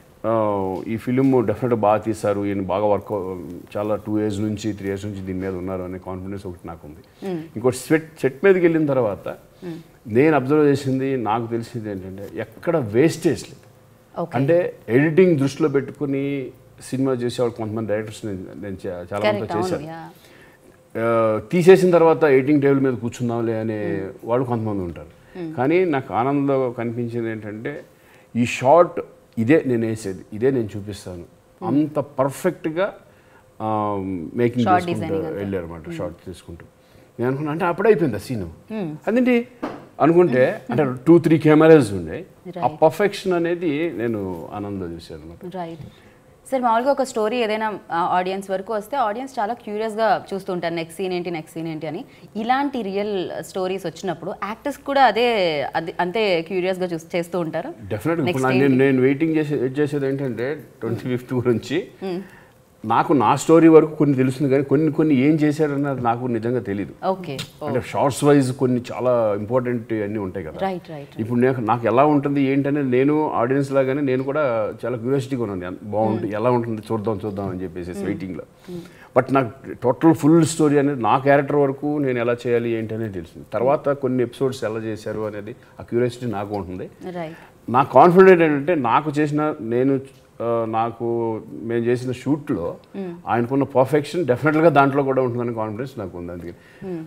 ఈ ఫిలిం డెఫినెట్గా బాగా తీశారు ఈయన బాగా వర్క్ చాలా టూ ఇయర్స్ నుంచి త్రీ ఇయర్స్ నుంచి దీని మీద ఉన్నారు అనే కాన్ఫిడెన్స్ ఒకటి నాకు ఉంది ఇంకోటి సెట్ సెట్ మీదకి వెళ్ళిన తర్వాత నేను అబ్జర్వ్ చేసింది నాకు తెలిసింది ఏంటంటే ఎక్కడ వేస్టేజ్ లేదు ఓకే అంటే ఎడిటింగ్ దృష్టిలో పెట్టుకుని సినిమా చేసేవాళ్ళు కొంతమంది డైరెక్టర్స్ నేను చా- చాలా మందితో కరెక్ట్ అవును చేశాను యా ఆ, తీసేసిన తర్వాత ఎడిటింగ్ టేబుల్ మీద కూర్చుందాంలే అనే వాళ్ళు కొంతమంది ఉంటారు కానీ నాకు ఆనందంలో కనిపించింది ఏంటంటే ఈ షార్ట్ ఇదే నేను వేసేది ఇదే నేను చూపిస్తాను అంత పర్ఫెక్ట్గా మేకింగ్ Shot చేసుకుంటూ designing అంతా. వెళ్ళారు అనమాట షార్ట్ తీసుకుంటూ నేను అనుకున్నా అంటే అప్పుడే అయిపోయింది ఆ సీను అదేంటి అనుకుంటే అంటే టూ త్రీ కెమెరాస్ ఉండే ఆ పర్ఫెక్షన్ అనేది నేను ఆనందంలో చూశాను అనమాట రైట్ సార్ మామూలుగా ఒక స్టోరీ ఏదైనా ఆడియన్స్ వరకు వస్తే ఆడియన్స్ చాలా క్యూరియస్గా చూస్తుంటారు నెక్స్ట్ సీన్ ఏంటి నెక్స్ట్ సీన్ ఏంటి అని ఇలాంటి రియల్ స్టోరీస్ వచ్చినప్పుడు యాక్టర్స్ కూడా అదే అది అంతే క్యూరియస్గా చూస్ చేస్తూ ఉంటారు డెఫినెట్గా Next ఇప్పుడు నా- నేను ఏంటి? నేను వెయిటింగ్ చేసే వెయిట్ చేసేది ఏంటంటే ట్వంటీ ఫిఫ్త్ గురించి నాకు నా స్టోరీ వరకు కొన్ని తెలుస్తుంది కానీ కొన్ని కొన్ని ఏం చేశారన్నది నాకు నిజంగా తెలియదు ఓకే అంటే షార్ట్స్ వైజ్ కొన్ని చాలా ఇంపార్టెంట్ అన్నీ ఉంటాయి కదా రైట్ రైట్ ఇప్పుడు నాకు నాకు ఎలా ఉంటుంది ఏంటనేది నేను ఆడియన్స్ లాగానే నేను కూడా చాలా క్యూరియాసిటీగా ఉన్నాను ఎంత బాగుంటుంది ఎలా ఉంటుంది చూద్దాం చూద్దాం అని చెప్పేసి వెయిటింగ్లో బట్ నాకు టోటల్ ఫుల్ స్టోరీ అనేది నా క్యారెక్టర్ వరకు నేను ఎలా చేయాలి ఏంటి అనేది తెలిసింది తర్వాత కొన్ని ఎపిసోడ్స్ ఎలా చేశారు అనేది ఆ క్యూరియాసిటీ నాకు ఉంటుంది రైట్ నా కాన్ఫిడెంట్ ఏంటంటే నాకు చేసిన నేను ఆ, నాకు మేము చేసిన షూట్లో ఆయనకున్న పర్ఫెక్షన్ డెఫినెట్గా దాంట్లో కూడా ఉంటుందని కాన్ఫిడెన్స్ నాకు ఉంది అందుకే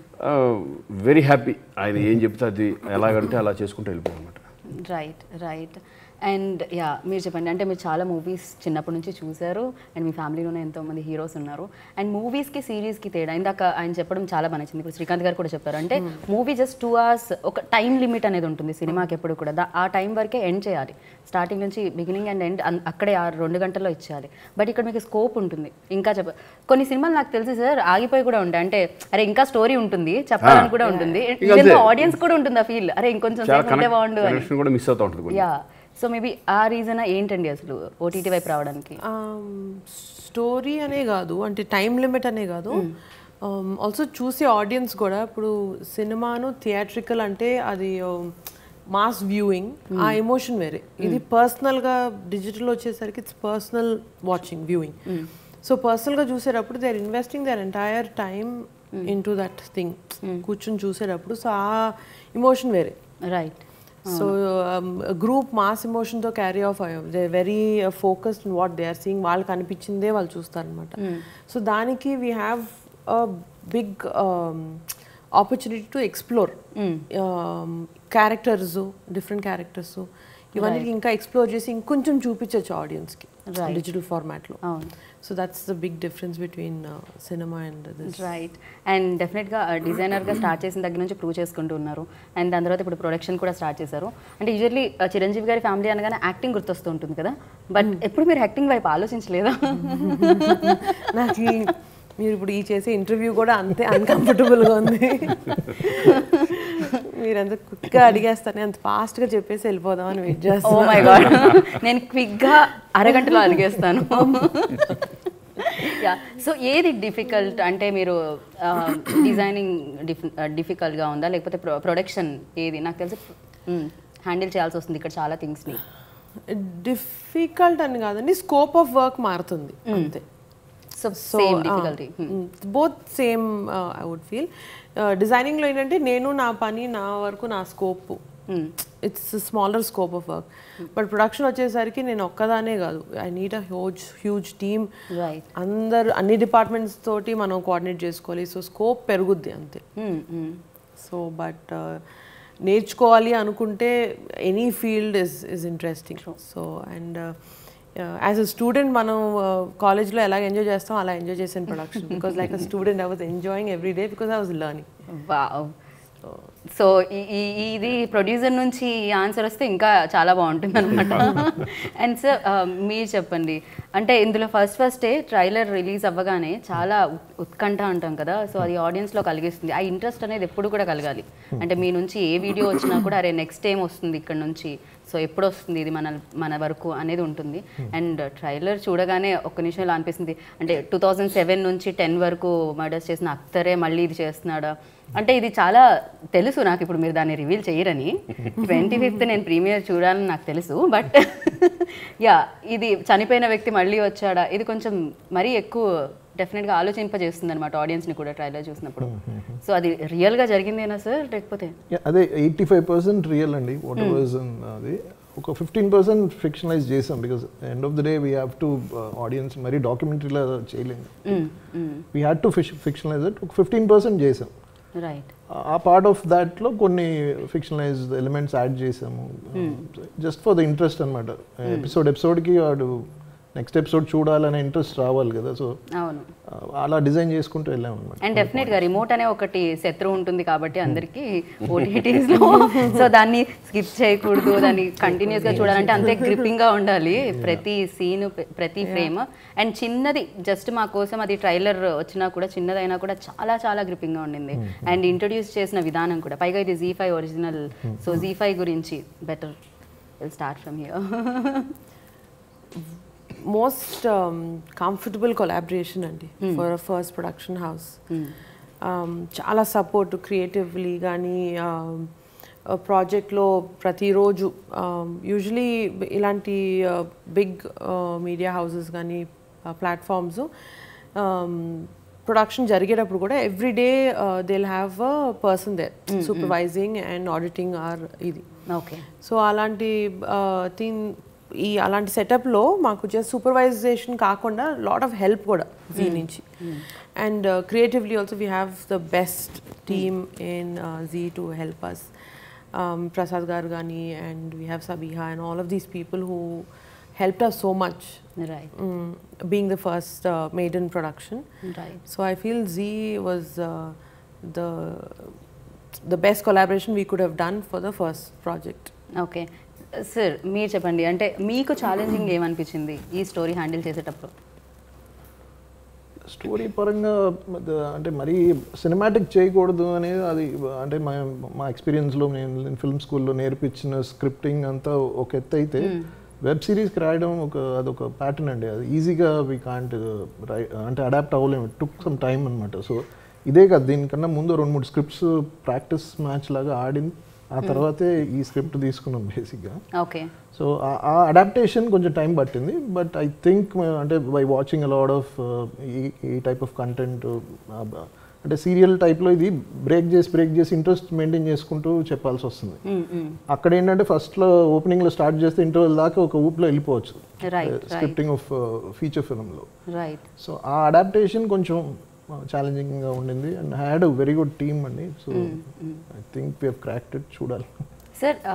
వెరీ హ్యాపీ ఆయన ఏం చెప్తే అది ఎలాగంటే అలా చేసుకుంటూ వెళ్ళిపోయాం అనమాట రైట్ రైట్ అండ్ యా మీరు చెప్పండి అంటే మీరు చాలా మూవీస్ చిన్నప్పటి నుంచి చూశారు అండ్ మీ ఫ్యామిలీలోనే ఎంతోమంది హీరోస్ ఉన్నారు అండ్ మూవీస్కి సిరీస్కి తేడా ఇందాక ఆయన చెప్పడం చాలా బాగా నచ్చింది ఇప్పుడు శ్రీకాంత్ గారు కూడా చెప్పారు అంటే మూవీ జస్ట్ టూ అవర్స్ ఒక టైం లిమిట్ అనేది ఉంటుంది సినిమాకి ఎప్పుడు కూడా దా- ఆ టైం వరకే ఎండ్ చేయాలి స్టార్టింగ్ నుంచి బిగినింగ్ అండ్ ఎండ్ అక్కడే ఆ రెండు గంటల్లో ఇచ్చేయాలి బట్ ఇక్కడ మీకు స్కోప్ ఉంటుంది ఇంకా చెప్ప కొన్ని సినిమాలు నాకు తెలిసి సార్ ఆగిపోయి కూడా ఉంటాయి అంటే అరే ఇంకా స్టోరీ ఉంటుంది చెప్పాలని కూడా ఉంటుంది ఇక అంతే. ఆడియన్స్ కూడా ఉంటుంది ఆ ఫీల్ అరే ఇంకొంచెం చాలా సేపు ఉంటే బాగుండు అని కనెక్షన్ కూడా మిస్ అవుతూ ఉంటుంది కొన్ని. Yeah so maybe uh reason ఏంటండి అసలు ఓటీటీ వైపు రావడానికి స్టోరీ అనే కాదు అంటే టైం లిమిట్ అనే కాదు ఆల్సో చూసే ఆడియన్స్ కూడా ఇప్పుడు సినిమాను థియేట్రికల్ అంటే అది మాస్ వ్యూయింగ్ ఆ ఎమోషన్ వేరే ఇది పర్సనల్గా డిజిటల్ వచ్చేసరికి it's personal watching viewing so పర్సనల్గా చూసేటప్పుడు they are investing their entire time in to that thing కూర్చుని చూసేటప్పుడు సో ఆ ఎమోషన్ వేరే రైట్ సో గ్రూప్ మాస్ ఎమోషన్తో carry off they very focused what they are seeing వాళ్ళకి అనిపించిందే వాళ్ళు చూస్తారనమాట సో దానికి we have a big opportunity to explore characters different characters ఇవన్నీ ఇంకా ఎక్స్ప్లోర్ చేసి ఇంకొంచెం చూపించవచ్చు ఆడియన్స్కి Right. డిజిటల్ ఫార్మాట్లో అవును so that's the big difference between cinema and this right and డెఫినెట్గా డిజైనర్గా స్టార్ట్ చేసిన దగ్గర నుంచి ప్రూవ్ చేసుకుంటూ ఉన్నారు అండ్ దాని తర్వాత ఇప్పుడు ప్రొడక్షన్ కూడా స్టార్ట్ చేశారు అంటే యూజువల్లీ చిరంజీవి గారి ఫ్యామిలీ అనగానే యాక్టింగ్ గుర్తొస్తూ ఉంటుంది కదా బట్ ఎప్పుడు మీరు యాక్టింగ్ వైపు ఆలోచించలేదా నాకు ఈ- మీరు ఇప్పుడు ఈ చేసే ఇంటర్వ్యూ కూడా అంతే అన్కంఫర్టబుల్గా ఉంది మీరు ఎంత క్విక్గా అడిగేస్తానే అంత ఫాస్ట్గా చెప్పేసి వెళ్ళిపోదామని వెయిట్ ఓ చేస్తాను మై గాడ్ నేను క్విక్గా అరగంటలో అడిగేస్తాను యా సో ఏది డిఫికల్ట్ అంటే మీరు డిజైనింగ్ డిఫికల్ట్గా ఉందా లేకపోతే ప్రొడక్షన్ ఏది నాకు తెలిసి హ్యాండిల్ చేయాల్సి వస్తుంది ఇక్కడ చాలా థింగ్స్ని డిఫికల్ట్ అని కాదండి స్కోప్ ఆఫ్ వర్క్ మారుతుంది అంతే so same difficulty both same I would feel డిజైనింగ్లో ఏంటంటే నేను నా పని నా వరకు నా scope it's smaller scope of work but production వచ్చేసరికి నేను ఒక్కదానే కాదు I need a huge huge team right అందరు అన్ని డిపార్ట్మెంట్స్ తోటి మనం కోఆర్డినేట్ చేసుకోవాలి సో స్కోప్ పెరుగుద్ది అంతే సో బట్ నేర్చుకోవాలి అనుకుంటే any field is is interesting so and as a student మనం కాలేజ్లో ఎలా ఎంజాయ్ చేస్తాం అలా ఎంజాయ్ చేసాను production because like a student I was enjoying every day because I was learning wow so ఇది ప్రొడ్యూసర్ నుంచి ఈ ఆన్సర్ వస్తే ఇంకా చాలా బాగుంటుంది అనమాట అండ్ సార్ మీరు చెప్పండి అంటే ఇందులో ఫస్ట్ ఫస్టే ట్రైలర్ రిలీజ్ అవ్వగానే చాలా ఉత్- ఉత్కంఠ అంటాం కదా సో అది ఆడియన్స్లో కలిగిస్తుంది ఆ ఇంట్రెస్ట్ అనేది ఎప్పుడు కూడా కలగాలి అంటే మీ నుంచి ఏ వీడియో వచ్చినా కూడా అరే నెక్స్ట్ టైం వస్తుంది ఇక్కడ నుంచి సో ఎప్పుడు వస్తుంది ఇది మన మన వరకు అనేది ఉంటుంది అండ్ ట్రైలర్ చూడగానే ఒక్క నిమిషం ఇలా అనిపిస్తుంది అంటే టూ థౌజండ్ సెవెన్ నుంచి టెన్ వరకు మర్డర్స్ చేసిన అక్తరే మళ్ళీ ఇది చేస్తున్నాడా అంటే ఇది చాలా తెలుసు నాకు ఇప్పుడు మీరు దాన్ని రివీల్ చేయరని ట్వంటీ ఫిఫ్త్ నేను ప్రీమియర్ చూడాలని నాకు తెలుసు బట్ యా ఇది చనిపోయిన వ్యక్తి మళ్ళీ వచ్చాడా ఇది కొంచెం మరీ ఎక్కువ డెఫినెట్గా ఆలోచింపజేస్తుంది అనమాట ఆడియన్స్ని కూడా ట్రైలర్ చూసినప్పుడు సో అది రియల్గా జరిగిందేనా సార్ లేకపోతే Yeah, అదే ఎయిటీ ఫైవ్ పర్సెంట్ రియల్ అండి వాట్ వాజ్ అది ఒక ఫిఫ్టీన్ పర్సెంట్ ఫిక్షనలైజ్ చేసాం because end of the day we have to audience మరీ డాక్యుమెంటరీలా చేయలేము we had to fish fictionalise it ఒక ఫిఫ్టీన్ పర్సెంట్ చేసాం రైట్ ఆ పార్ట్ ఆఫ్ దాట్లో కొన్ని ఫిక్షనలైజ్ ఎలిమెంట్స్ యాడ్ చేసాము జస్ట్ ఫర్ ద ఇంట్రెస్ట్ అనమాట ఎపిసోడ్ ఎపిసోడ్కి వాడు నెక్స్ట్ ఎపిసోడ్ చూడాలనే ఇంట్రెస్ట్ రావాలి కదా సో అవును అలా డిజైన్ చేసుకుంటూ వెళ్ళాం అనమాట అండ్ డెఫినెట్ గా రిమోట్ అనే ఒకటి శత్రువు ఉంటుంది కాబట్టి అందరికి ఓటీటీస్ లో సో దాన్ని స్కిప్ చేయకూడదు దాన్ని కంటిన్యూస్ గా చూడాలంటే అంతే గ్రిప్పింగ్ గా ఉండాలి ప్రతి సీన్ ప్రతి ఫ్రేమ్ అండ్ చిన్నది జస్ట్ మా కోసం అది ట్రైలర్ వచ్చినా కూడా చిన్నదైనా కూడా చాలా చాలా గ్రిప్పింగ్ గా ఉండింది అండ్ ఇంట్రొడ్యూస్ చేసిన విధానం కూడా పైగా ఇది Zee five original so Zee five గురించి better will start from here most comfortable collaboration అండి for a first production house చాలా సపోర్ట్ క్రియేటివ్లీ కానీ ప్రాజెక్ట్లో ప్రతిరోజు యూజువలీ ఇలాంటి బిగ్ మీడియా హౌసెస్ కానీ ప్లాట్ఫామ్స్ ప్రొడక్షన్ జరిగేటప్పుడు కూడా every day they have a person they supervising and auditing or ఇది ఓకే సో అలాంటి థీమ్ ఈ అలాంటి సెటప్లో మాకు జస్ట్ సూపర్వైజేషన్ కాకుండా లాట్ ఆఫ్ హెల్ప్ కూడా జీ నుంచి and creatively also we have the best team in Zee to help us Prasad garu కానీ and we have Sabiha and all of these people who helped us so much right mm, being the first uh, maiden production right so i feel z was uh, the the best collaboration we could have done for the first project okay sir మీరు చెప్పండి అంటే మీకు challenging ఏమనిపించింది ఈ story handle చేసేటప్పుడు story పరంగా ద- అంటే మరీ సినిమాటిక్ చేయకూడదు అనేది అది అంటే మా మా ఎక్స్పీరియన్స్లో నేను ఫిల్మ్ స్కూల్లో నేర్పించిన స్క్రిప్టింగ్ అంతా ఒక ఎత్తు అయితే వెబ్ సిరీస్కి రాయడం ఒక అదొక ప్యాటర్న్ అండి అది ఈజీగా వీ కాంట్ అంటే అడాప్ట్ అవ్వలేము టుక్ సమ్ టైం అనమాట సో ఇదే కాదు దీనికన్నా ముందు రెండు మూడు స్క్రిప్ట్స్ ప్రాక్టీస్ మ్యాచ్ లాగా ఆడిన ఆ తర్వాతే ఈ స్క్రిప్ట్ తీసుకున్నాం బేసిక్గా ఓకే సో ఆ అడాప్టేషన్ కొంచెం టైం పట్టింది బట్ ఐ థింక్ అంటే బై వాచింగ్ అలాడ్ ఆఫ్ ఈ ఈ టైప్ ఆఫ్ కంటెంట్ అంటే సీరియల్ టైప్లో ఇది బ్రేక్ చేసి బ్రేక్ చేసి ఇంట్రెస్ట్ మెయింటైన్ చేసుకుంటూ చెప్పాల్సి వస్తుంది అక్కడ ఏంటంటే ఫస్ట్లో ఓపెనింగ్లో స్టార్ట్ చేస్తే ఇంటర్వెల్ దాకా ఒక ఊపులో వెళ్ళిపోవచ్చు రైట్ స్క్రిప్టింగ్ ఆఫ్ ఫీచర్ ఫిల్మ్లో రైట్ సో ఆ అడాప్టేషన్ కొంచెం ఛాలెంజింగ్గా ఉండింది and had a very good team అండి so I think we have cracked చూడాలి సార్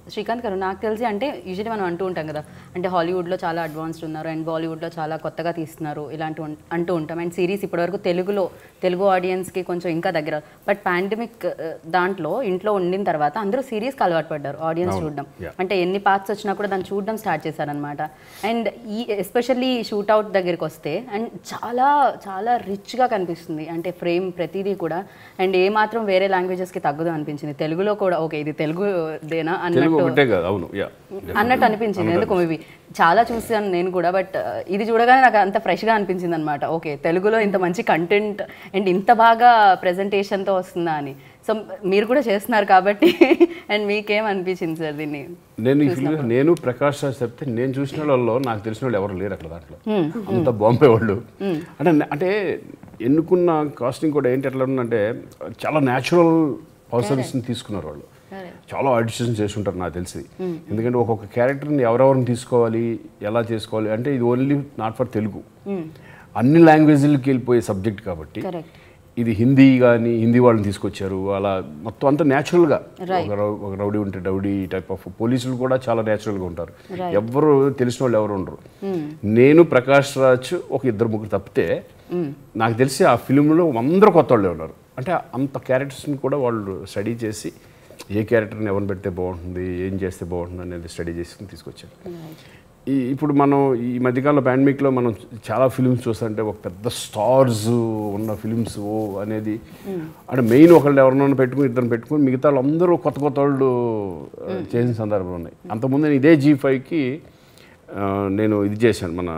శ్రీకాంత్ గారు నాకు తెలిసి అంటే యూజువల్లీ మనం అంటూ ఉంటాం కదా అంటే హాలీవుడ్లో చాలా అడ్వాన్స్డ్ ఉన్నారు అండ్ బాలీవుడ్లో చాలా కొత్తగా తీస్తున్నారు ఇలాంటి ఉం- అంటూ ఉంటాం అండ్ సిరీస్ ఇప్పటివరకు తెలుగులో తెలుగు ఆడియన్స్కి కొంచెం ఇంకా దగ్గర బట్ పాండమిక్ దాంట్లో ఇంట్లో ఉండిన తర్వాత అందరూ సిరీస్కి అలవాటు పడ్డారు ఆడియన్స్ చూడడం yeah. అంటే ఎన్ని పార్ట్స్ వచ్చినా కూడా దాన్ని చూడడం స్టార్ట్ చేశారనమాట అండ్ ఈ ఎస్పెషల్లీ షూట్అవుట్ దగ్గరికి వస్తే అండ్ చాలా చాలా రిచ్గా కనిపిస్తుంది అంటే ఫ్రేమ్ ప్రతిదీ కూడా అండ్ ఏ మాత్రం వేరే లాంగ్వేజెస్కి తగ్గదు అనిపించింది తెలుగులో కూడా ఓకే ఇది తెలుగుదేనా తెలుగు అన్నట్టు ఒకటే కాదు అవును యా అన్నట్టు అనిపించింది ఎందుకు మేబీ చాలా చూసాను నేను కూడా బట్ ఇది చూడగానే నాకు అంత ఫ్రెష్గా అనిపించింది అనమాట ఓకే తెలుగులో ఇంత మంచి కంటెంట్ అండ్ ఇంత బాగా ప్రెజెంటేషన్తో వస్తుందా అని సో మీరు కూడా చేస్తున్నారు కాబట్టి అండ్ మీకేం అనిపించింది సార్ దీన్ని నేను ఈ ఫిల్మ్ నేను ప్రకాష్ రాజ్ చెప్తే నేను చూసిన వాళ్ళలో నాకు తెలిసిన వాళ్ళు ఎవరు లేరు అక్కడ దాంట్లో అంత బాంబే వాళ్ళు అంటే అంటే ఎన్నుకున్న కాస్టింగ్ కూడా ఏంటి ఎట్లా ఉందంటే చాలా న్యాచురల్ పర్సన్స్ని తీసుకున్నారు వాళ్ళు చాలా ఆడిషన్స్ చేసి ఉంటారు నాకు తెలిసి ఎందుకంటే ఒక్కొక్క క్యారెక్టర్ని ఎవరెవరిని తీసుకోవాలి ఎలా చేసుకోవాలి అంటే ఇది ఓన్లీ నాట్ ఫర్ తెలుగు అన్ని లాంగ్వేజ్లకి వెళ్ళిపోయే సబ్జెక్ట్ కాబట్టి Correct. ఇది హిందీ కానీ హిందీ వాళ్ళని తీసుకొచ్చారు అలా మొత్తం అంతా న్యాచురల్గా ఒక రౌ- ఒక రౌడీ ఉంటే రౌడీ టైప్ ఆఫ్ పోలీసులు కూడా చాలా న్యాచురల్గా ఉంటారు ఎవరు తెలిసిన వాళ్ళు ఎవరు ఉండరు నేను ప్రకాష్ రాజ్ ఒక ఇద్దరు ముగ్గురు తప్పితే నాకు తెలిసి ఆ ఫిలింలో అందరూ కొత్త వాళ్ళే ఉన్నారు అంటే అంత క్యారెక్టర్స్ని కూడా వాళ్ళు స్టడీ చేసి ఏ క్యారెక్టర్ని ఎవరిని పెడితే బాగుంటుంది ఏం చేస్తే బాగుంటుంది అనేది స్టడీ చేసి తీసుకొచ్చారు ఈ ఇప్పుడు మనం ఈ మధ్యకాలంలో పాండమిక్లో మనం చాలా ఫిలిమ్స్ చూస్తుంటే ఒక పెద్ద స్టార్స్ ఉన్న ఫిలిమ్స్ ఓ అనేది అంటే మెయిన్ ఒకళ్ళు ఎవరినైనా పెట్టుకుని ఇద్దరు పెట్టుకుని మిగతా వాళ్ళు అందరూ కొత్త కొత్త వాళ్ళు ఆ, చేసిన సందర్భాలు ఉన్నాయి అంతకుముందు నేను ఇదే జీ ఫైవ్కి నేను ఇది చేశాను మన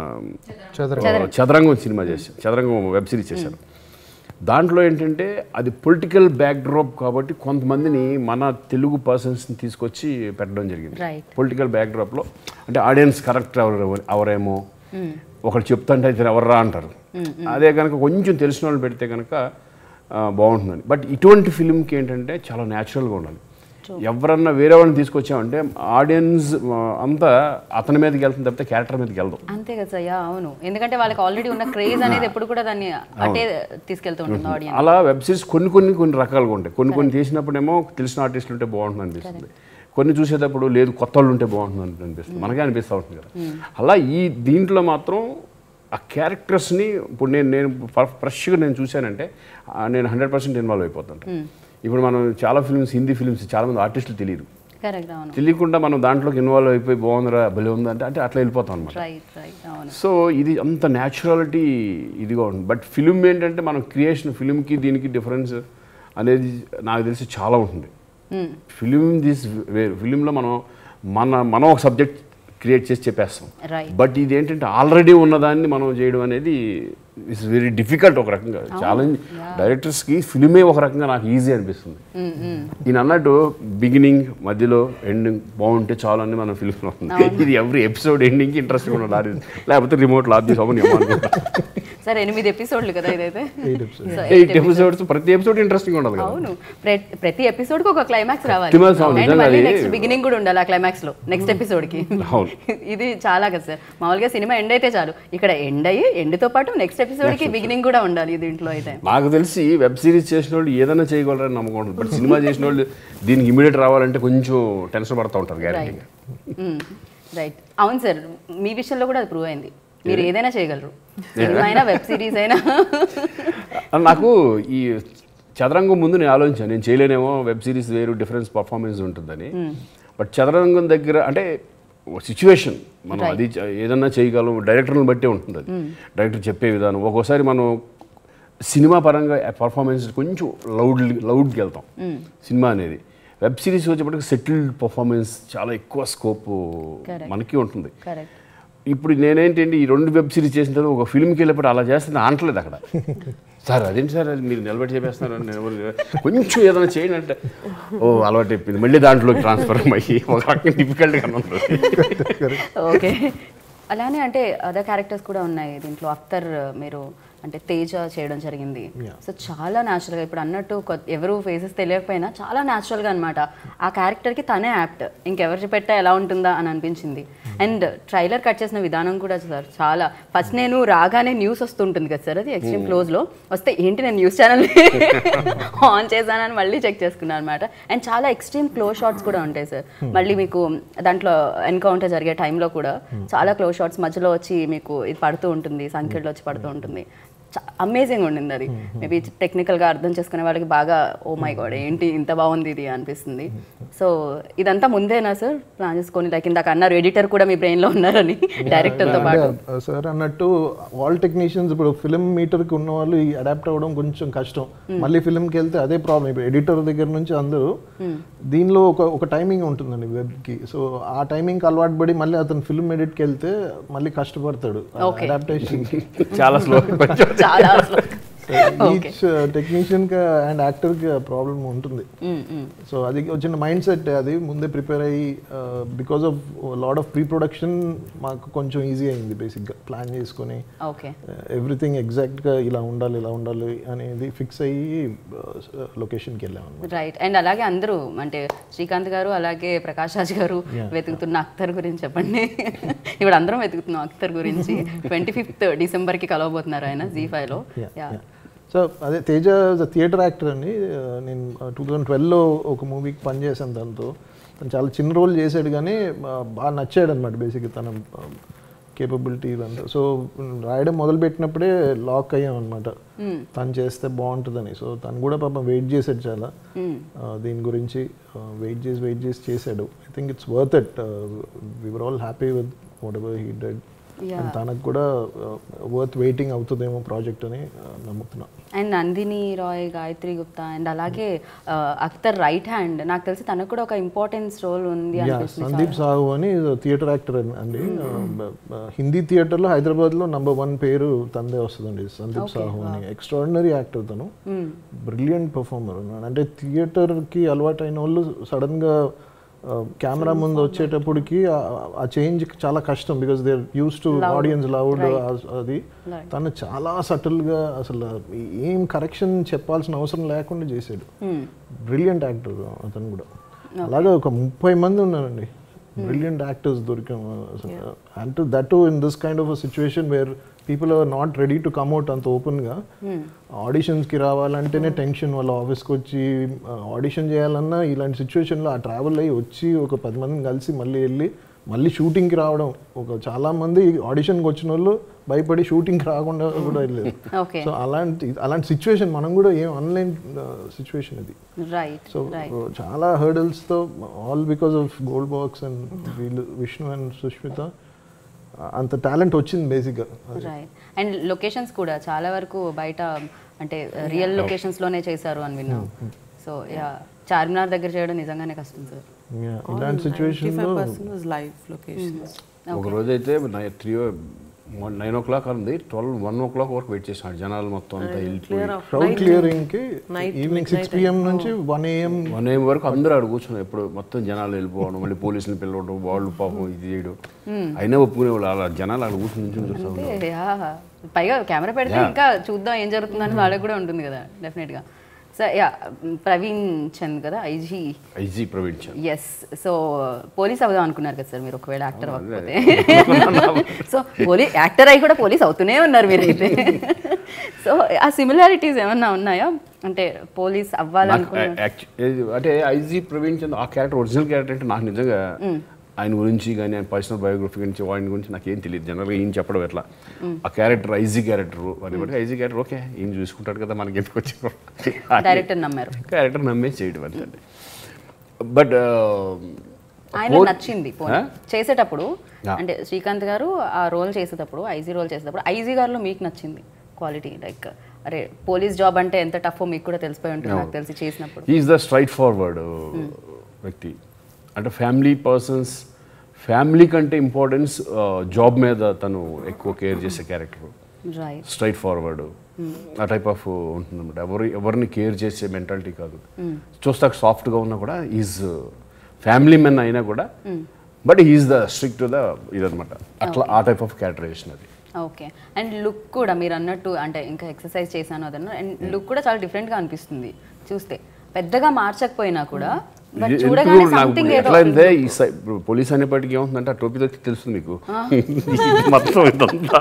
ఆ, చదరంగం సినిమా చేశాను చదరంగం వెబ్ సిరీస్ చేశాను దాంట్లో ఏంటంటే అది పొలిటికల్ బ్యాక్డ్రాప్ కాబట్టి కొంతమందిని మన తెలుగు పర్సన్స్ని తీసుకొచ్చి పెట్టడం జరిగింది Right. పొలిటికల్ బ్యాక్డ్రాప్లో అంటే ఆడియన్స్ కరెక్ట్ ఎవరు ఎవరేమో ఒకరు చెప్తుంటే ఇతను ఎవర్రా అంటారు అదే కనుక కొంచెం తెలిసిన వాళ్ళు పెడితే కనుక ఆ, బాగుంటుందని బట్ ఇటువంటి ఫిలింకి ఏంటంటే చాలా న్యాచురల్గా ఉండాలి ఎవరన్నా వేరే వాళ్ళని తీసుకొచ్చామంటే ఆడియన్స్ అంతా అతని మీదకి వెళ్తుంది తప్పితే క్యారెక్టర్ మీదకి వెళ్దాం అంతే కదా సార్ యా అవును ఎందుకంటే వాళ్ళకి ఆల్రెడీ ఉన్న క్రేజ్ అనేది ఎప్పుడు కూడా దాన్ని అటే తీసుకెళ్తూ ఉంటుంది ఆడియన్స్ అలా వెబ్ సిరీస్ కొన్ని కొన్ని కొన్ని రకాలుగా ఉంటాయి కొన్ని కొన్ని తీసినప్పుడేమో తెలిసిన ఆర్టిస్టులు ఉంటే బాగుంటుంది అనిపిస్తుంది కొన్ని చూసేటప్పుడు లేదు కొత్త వాళ్ళు ఉంటే బాగుంటుంది అనిపిస్తుంది మనకే అనిపిస్తూ ఉంటుంది కదా అలా ఈ దీంట్లో మాత్రం ఆ క్యారెక్టర్స్ని ఇప్పుడు నేను నేను ఫ్రెష్గా నేను చూశానంటే ఆ, నేను హండ్రెడ్ పర్సెంట్ ఇన్వాల్వ్ అయిపోతుంటాను ఇప్పుడు మనం చాలా ఫిల్మ్స్ హిందీ ఫిల్మ్స్ చాలా మంది ఆర్టిస్టులు తెలియదు కరెక్ట్ అవును తెలియకుండా మనం దాంట్లోకి ఇన్వాల్వ్ అయిపోయి బాగుందిరా భలే ఉందా అంటే అంటే అట్లా వెళ్ళిపోతాం అనమాట రైట్ రైట్ అవును సో ఇది అంత న్యాచురాలిటీ ఇదిగా ఉంటుంది బట్ ఫిలిం ఏంటంటే మనం క్రియేషన్ ఫిలింకి దీనికి డిఫరెన్స్ అనేది నాకు తెలిసి చాలా ఉంటుంది ఫిలిం దిస్ వేరు ఫిలింలో మనం మన మనం ఒక సబ్జెక్ట్ క్రియేట్ చేసి చెప్పేస్తాం Right. బట్ ఇది ఏంటంటే ఆల్రెడీ ఉన్నదాన్ని మనం చేయడం అనేది ఇట్స్ వెరీ డిఫికల్ట్ ఒక రకంగా ఛాలెంజ్ డైరెక్టర్స్కి ఫిలిమే ఒక రకంగా నాకు ఈజీ అనిపిస్తుంది ఈయన అన్నట్టు బిగినింగ్ మధ్యలో ఎండింగ్ బాగుంటే చాలు అని మన ఫిలింలో ఉంది ఇది ఎవ్రీ ఎపిసోడ్ ఎండింగ్కి ఇంట్రెస్ట్ ఉండాలి లేకపోతే రిమోట్ లాక్ తీసుకోమని సార్ ఎనిమిది ఎపిసోడ్లు కదా ఇదైతే So, ఎయిట్ ఎపిసోడ్స్ ప్రతి ఎపిసోడ్ ఇంట్రెస్టింగ్ ఉండదు కదా అవును ప్ర- ప్రతి ఎపిసోడ్ కి ఒక క్లైమాక్స్ రావాలి Climax అవును, And నిజంగా మళ్ళీ అది- నెక్స్ట్ బిగినింగ్ కూడా ఉండాలి ఆ క్లైమాక్స్ లో నెక్స్ట్ ఎపిసోడ్ కి అవును. ఇది చాలా కదా సార్ మామూలుగా సినిమా ఎండ్ అయితే చాలు ఇక్కడ ఎండ్ అయ్యి ఎండ్ తో పాటు నెక్స్ట్ ఎపిసోడ్ కి బిగినింగ్ కూడా ఉండాలి దీంట్లో అయితే నాకు తెలిసి వెబ్ సిరీస్ చేసిన వాళ్ళు ఏదైనా చేయగలరని నమ్మకం ఉంటుంది బట్ సినిమా చేసిన వాళ్ళు దీనికి ఇమీడియట్ రావాలంటే కొంచెం టెన్షన్ పడుతూ ఉంటారు గ్యారెంటీగా రైట్ అవును సార్ మీ విషయంలో కూడా అది ప్రూవ్ అయింది మీరు ఏదైనా చేయగలరు సినిమా అయినా వెబ్ సిరీస్ అయినా నాకు ఈ చదరంగం ముందు నేను ఆలోచించాను నేను చేయలేనేమో వెబ్ సిరీస్ వేరు డిఫరెన్స్ పర్ఫార్మెన్స్ ఉంటుందని బట్ చదరంగం దగ్గర అంటే సిచ్యువేషన్ మనం అది చ- ఏదన్నా చేయగలం డైరెక్టర్ని బట్టే ఉంటుంది అది డైరెక్టర్ చెప్పే విధానం ఒక్కోసారి మనం సినిమా పరంగా పర్ఫార్మెన్స్ కొంచెం లౌడ్ లౌడ్కి వెళ్తాం సినిమా అనేది వెబ్ సిరీస్ వచ్చేప్పటికి సెటిల్డ్ పర్ఫార్మెన్స్ చాలా ఎక్కువ స్కోప్ Correct. మనకి ఉంటుంది కరెక్ట్ ఇప్పుడు నేనేంటండి ఈ రెండు వెబ్ సిరీస్ చేసిన తర్వాత ఒక ఫిల్మ్కి వెళ్ళినప్పుడు అలా చేస్తే ఆంటలేదు అక్కడ సార్ అదేంటి సార్ అది మీరు నిలబడి చెప్పేస్తున్నారు నేను ఎవరు- కొంచెం ఏదైనా చేయండి అంటే ఓ అలవాటు అయిపోయింది మళ్ళీ దాంట్లోకి ట్రాన్స్ఫర్ అయ్యి ఒక రకంగా డిఫికల్ట్గా ఉంటుంది ఓకే అలానే అంటే అదర్ క్యారెక్టర్స్ కూడా ఉన్నాయి దీంట్లో అఖ్తర్ మీరు అంటే తేజ చేయడం జరిగింది సో చాలా న్యాచురల్గా ఇప్పుడు అన్నట్టు కొత్త- ఎవరు ఫేసెస్ తెలియకపోయినా చాలా న్యాచురల్గా అనమాట ఆ క్యారెక్టర్కి తనే యాప్ట్ ఇంకెవరు పెట్టా ఎలా ఉంటుందా అని అనిపించింది అండ్ ట్రైలర్ కట్ చేసిన విధానం కూడా సార్ చాలా ఫస్ట్ నేను రాగానే న్యూస్ వస్తుంటుంది కదా సార్ అది ఎక్స్ట్రీమ్ క్లోజ్లో వస్తే ఏంటి నేను న్యూస్ ఛానల్ ఆన్ చేశానని మళ్ళీ చెక్ చేసుకున్నాను అనమాట అండ్ చాలా ఎక్స్ట్రీమ్ క్లోజ్ షాట్స్ కూడా ఉంటాయి సార్ మళ్ళీ మీకు దాంట్లో ఎన్కౌంటర్ జరిగే టైంలో కూడా చాలా క్లోజ్ షాట్స్ మధ్యలో వచ్చి మీకు ఇది పడుతూ ఉంటుంది సంఖ్యలో వచ్చి పడుతూ ఉంటుంది అమేజింగ్ ఉండింది అది మేబీ టెక్నికల్గా అర్థం చేసుకునే వాళ్ళకి బాగా ఓ మై గాడ్ ఏంటి ఇంత బాగుంది ఇది అనిపిస్తుంది సో ఇదంతా ముందేనా సార్ ప్లాన్ చేసుకొని లైక్ ఇందాక అన్నారు ఎడిటర్ కూడా మీ బ్రెయిన్లో ఉన్నారని డైరెక్టర్తో పాటు సార్ అన్నట్టు ఆల్ టెక్నీషియన్స్ ఇప్పుడు ఫిల్మ్ మీటర్కి ఉన్న వాళ్ళు ఈ అడాప్ట్ అవ్వడం కొంచెం కష్టం మళ్ళీ ఫిల్మ్కి వెళ్తే అదే ప్రాబ్లం ఇప్పుడు ఎడిటర్ దగ్గర నుంచి అందరూ దీనిలో ఒక ఒక టైమింగ్ ఉంటుందండి వెబ్కి సో ఆ టైమింగ్ అలవాటు పడి మళ్ళీ అతను ఫిల్మ్ ఎడిట్కి వెళ్తే మళ్ళీ కష్టపడతాడు Okay. అడాప్టేషన్కి చాలా స్లో కొంచెం చాలా అసలు ఈచ్ టెక్నీషియన్ అండ్ యాక్టర్ కి ప్రాబ్లం ఉంటుంది సో అది వచ్చిన మైండ్ సెట్ అది ముందే ప్రిపేర్ అయ్యి because of lot of pre production మాకు కొంచెం ఈజీ అయింది బేసిక్గా ప్లాన్ చేసుకొని ఓకే ఎవ్రీథింగ్ ఎగ్జాక్ట్గా ఇలా ఉండాలి ఇలా ఉండాలి అనేది ఫిక్స్ అయ్యి లొకేషన్కి వెళ్ళాం అనమాట రైట్ అండ్ అలాగే అందరూ అంటే శ్రీకాంత్ గారు అలాగే ప్రకాష్ రాజ్ గారు వెతుకుతున్న అఖ్తర్ గురించి చెప్పండి ఇప్పుడు అందరం వెతుకుతున్నాం అఖ్తర్ గురించి ట్వంటీ ఫిఫ్త్ డిసెంబర్కి కలవబోతున్నారు ఆయన జీ ఫైవ్లో యా సో అదే తేజ థియేటర్ యాక్టర్ అండి ఆ, నేను టూ థౌజండ్ ట్వెల్వ్లో ఒక మూవీకి పనిచేశాను తనతో తను చాలా చిన్న రోల్ చేశాడు కానీ ఆ, బాగా నచ్చాడు అనమాట బేసిక్గా తన కేపబిలిటీ ఇదంతా సో రాయడం మొదలుపెట్టినప్పుడే లాక్ అయ్యాం అనమాట తను చేస్తే బాగుంటుందని సో తను కూడా పాపం వెయిట్ చేశాడు చాలా ఆ, దీని గురించి వెయిట్ చేసి వెయిట్ చేసి చేశాడు I think it's worth it we were all happy with whatever he did and తనకు కూడా వర్త్ వెయిటింగ్ అవుతుందేమో ప్రాజెక్ట్ అని ఆ, నమ్ముతున్నా అండ్ నందిని రాయ్ గాయత్రి గుప్తా అండ్ అలాగే ఆ, అఖ్తర్ రైట్ హ్యాండ్ నాకు తెలిసి తనకు కూడా ఒక ఇంపార్టెన్స్ రోల్ ఉంది యా అనిపిస్తుంది సందీప్ సాహు అని థియేటర్ యాక్టర్ అండి ఆ, బ- బ- హిందీ థియేటర్లో హైదరాబాద్లో నంబర్ వన్ పేరు తందే వస్తుందండి సందీప్ సాహు అని ఎక్స్ట్రాడినరీ యాక్టర్ తను బ్రిలియంట్ పర్ఫార్మర్ అంటే థియేటర్కి అలవాటు అయిన వాళ్ళు సడన్గా కెమెరా ముందు వచ్చేటప్పటికి ఆ- ఆ చేంజ్ చాలా కష్టం because they use to audience loud అది తను చాలా సటిల్గా అసలు ఏం కరెక్షన్ చెప్పాల్సిన అవసరం లేకుండా చేశాడు బ్రిలియంట్ యాక్టర్ అతను కూడా అలాగే ఒక ముప్పై మంది ఉన్నారండి బ్రిలియంట్ యాక్టర్స్ దొరికాం and that in this kind of situation where people are not ready to come out అంత ఓపెన్గా ఆడిషన్స్కి రావాలంటేనే టెన్షన్ వాళ్ళ ఆఫీస్కి వచ్చి ఆడిషన్ చేయాలన్నా ఇలాంటి సిచ్యువేషన్లో ఆ ట్రావెల్ అయ్యి వచ్చి ఒక పది మందిని కలిసి మళ్ళీ వెళ్ళి మళ్ళీ షూటింగ్కి రావడం ఒక చాలా మంది ఆడిషన్కి వచ్చిన వాళ్ళు భయపడి షూటింగ్కి రాకుండా కూడా వెళ్ళలేదు ఓకే సో అలాంటి అలాంటి సిచ్యువేషన్ మనం కూడా ఏం ఆన్లైన్ సిచ్యువేషన్ ఇది రైట్ సో చాలా హర్డల్స్తో all because of Gold Box and వీళ్ళు విష్ణు అండ్ సుష్మిత అంత టాలెంట్ వచ్చింది బేసిక్గా రైట్ అండ్ లొకేషన్స్ కూడా చాలా వరకు బయట అంటే రియల్ లొకేషన్స్లోనే చేశారు అని విన్నాం సో యా చార్మినార్ దగ్గర చేయడం నిజంగానే కష్టం సార్ ఇలాంటి సిచ్యువేషన్లో లైవ్ లొకేషన్స్ ఒక రోజు అయితే నై- త్రీ నైన్ ఓ క్లాక్ ఉంది ట్వెల్వ్ వన్ ఓ క్లాక్ వరకు వెయిట్ చేసినాడు జనాలు మొత్తం అంతా వెళ్ళిపోయి క్రౌడ్ క్లియరింగ్కి ఈవినింగ్ సిక్స్ పిఎం నుంచి వన్ ఏఎం వన్ ఏం వరకు అందరూ ఆడ కూర్చున్నారు ఎప్పుడు మొత్తం జనాలు వెళ్ళిపోవడం మళ్ళీ పోలీసులు పిలవడం వాళ్ళు పాపం ఇది చేయడం అయినా ఒప్పుకునే వాళ్ళు అలా జనాలు అక్కడ కూర్చుని నుంచి చూస్తూ ఉన్నారు. అంటే యా పైగా కెమెరా పెడితే ఇంకా చూద్దాం ఏం జరుగుతుందని వాళ్ళకి కూడా ఉంటుంది కదా డెఫినెట్గా సో యా ప్రవీణ్ చంద్ కదా IG IG Praveen Chand yes so police అవుదాం అనుకున్నారు కదా సార్ మీరు ఒకవేళ యాక్టర్ అవ్వకపోతే సో పోలీస్ యాక్టర్ అయి కూడా పోలీస్ అవుతూనే ఉన్నారు మీరైతే సో ఆ సిమిలారిటీస్ ఏమన్నా ఉన్నాయా అంటే పోలీస్ నాకు అవ్వాలనుకున్నారు యాక్చు- ఏది- అంటే ఐజీ ప్రవీణ్ చంద్ ఆ క్యారెక్టర్ ఒరిజినల్ క్యారెక్టర్ అంటే నాకు నిజంగా ఆయన గురించి కానీ ఆయన పర్సనల్ బయోగ్రఫీ గురించి వాడి గురించి నాకు ఏం తెలియదు జనరల్గా ఏం చెప్పడం ఎట్లా ఆ క్యారెక్టర్ ఐజీ క్యారెక్టర్ అని బట్టి ఐజీ క్యారెక్టర్ ఓకే ఏం చూసుకుంటాడు కదా మనకి ఎందుకు వచ్చి డైరెక్టర్ నమ్మారు క్యారెక్టర్ నమ్మే చేయడం అంతే బట్ ఆయన నచ్చింది పోనీ. చేసేటప్పుడు అంటే శ్రీకాంత్ గారు ఆ రోల్ చేసేటప్పుడు ఐజీ రోల్ చేసేటప్పుడు ఐజీ గారిలో మీకు నచ్చింది క్వాలిటీ లైక్ అరే పోలీస్ జాబ్ అంటే ఎంత టఫ్ మీకు కూడా తెలిసిపోయి ఉంటుంది నాకు తెలిసి చేసినప్పుడు ఈజ్ ద స్ట్రైట్ ఫార్వర్డ్ వ్యక్తి అంటే ఫ్యామిలీ పర్సన్స్ ఫ్యామిలీ కంటే ఇంపార్టెన్స్ జాబ్ మీద తను ఎక్కువ కేర్ చేసే character right straightforward uh type of ఉంటుందన్నమాట ఎవరి ఎవరిని కేర్ చేసే మెంటాలిటీ కాదు చూస్తాక సాఫ్ట్గా ఉన్నా కూడా ఈజ్ ఫ్యామిలీ మెన్ అయినా కూడా but is the strict the ఇదనమాట అట్లా ఆ టైప్ ఆఫ్ క్యారెక్టరైజేషన్ అది ఓకే అండ్ లుక్ కూడా మీరు అన్నట్టు అంటే ఇంకా ఎక్సర్సైజ్ చేశాను అదన్న అండ్ లుక్ కూడా చాలా డిఫరెంట్గా అనిపిస్తుంది చూస్తే పెద్దగా మార్చకపోయినా కూడా But ఇది చూడగానే ఎందుకు నాకు something ఏదో ఎట్లా అయిందే ఈ సై- ఇప్పుడు పోలీస్ అనేప్పటికీ ఏముందంటే ఆ టోపీ దొరికి తెలుస్తుంది మీకు ఇది మొత్తం ఇదంతా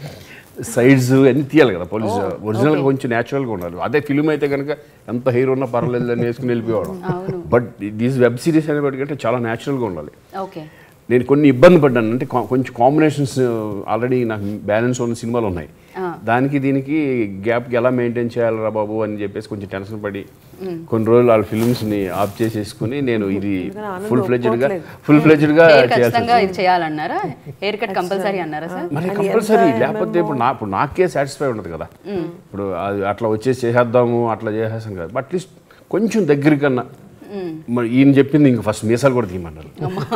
సైడ్స్ అన్ని తీయాలి కదా పోలీస్ ఒరిజినల్గా కొంచెం న్యాచురల్గా ఉండాలి అదే ఫిల్మ్ అయితే కనుక ఎంత హెయిర్ ఉన్నా పర్వాలేదు అని వేసుకుని వెళ్ళిపోవడం బట్ దీస్ వెబ్ సిరీస్ అనేప్పటికంటే చాలా న్యాచురల్గా ఉండాలి ఓకే నేను కొన్ని ఇబ్బంది పడ్డాను అంటే కా- కొంచెం కాంబినేషన్స్ ఆల్రెడీ నాకు బ్యాలెన్స్ ఉన్న సినిమాలు ఉన్నాయి దానికి దీనికి గ్యాప్కి ఎలా మెయింటైన్ చేయాలరా బాబు అని చెప్పేసి కొంచెం టెన్షన్ పడి కొన్ని రోజులు వాళ్ళ ఫిల్మ్స్ని ఆఫ్ చేసేసుకుని నేను ఇది ఫుల్ ఫ్లెజ్డ్గా ఫుల్ ఫ్లెజ్డ్గా హెయిర్ చేయాల్సి ఖచ్చితంగా ఇది చేయాలన్నారా హెయిర్ కట్ కంపల్సరీ అన్నారా సార్ మరి కంపల్సరీ లేకపోతే ఇప్పుడు నా ఇప్పుడు నాకే సాటిస్ఫై ఉండదు కదా ఇప్పుడు అది అట్లా వచ్చేసి చేసేద్దాము అట్లా చేసేస్తాను కదా బట్ అట్లీస్ట్ కొంచెం దగ్గరికన్నా మరి ఈయన చెప్పింది ఇంక ఫస్ట్ మీసాలు కూడా తీయమన్నారు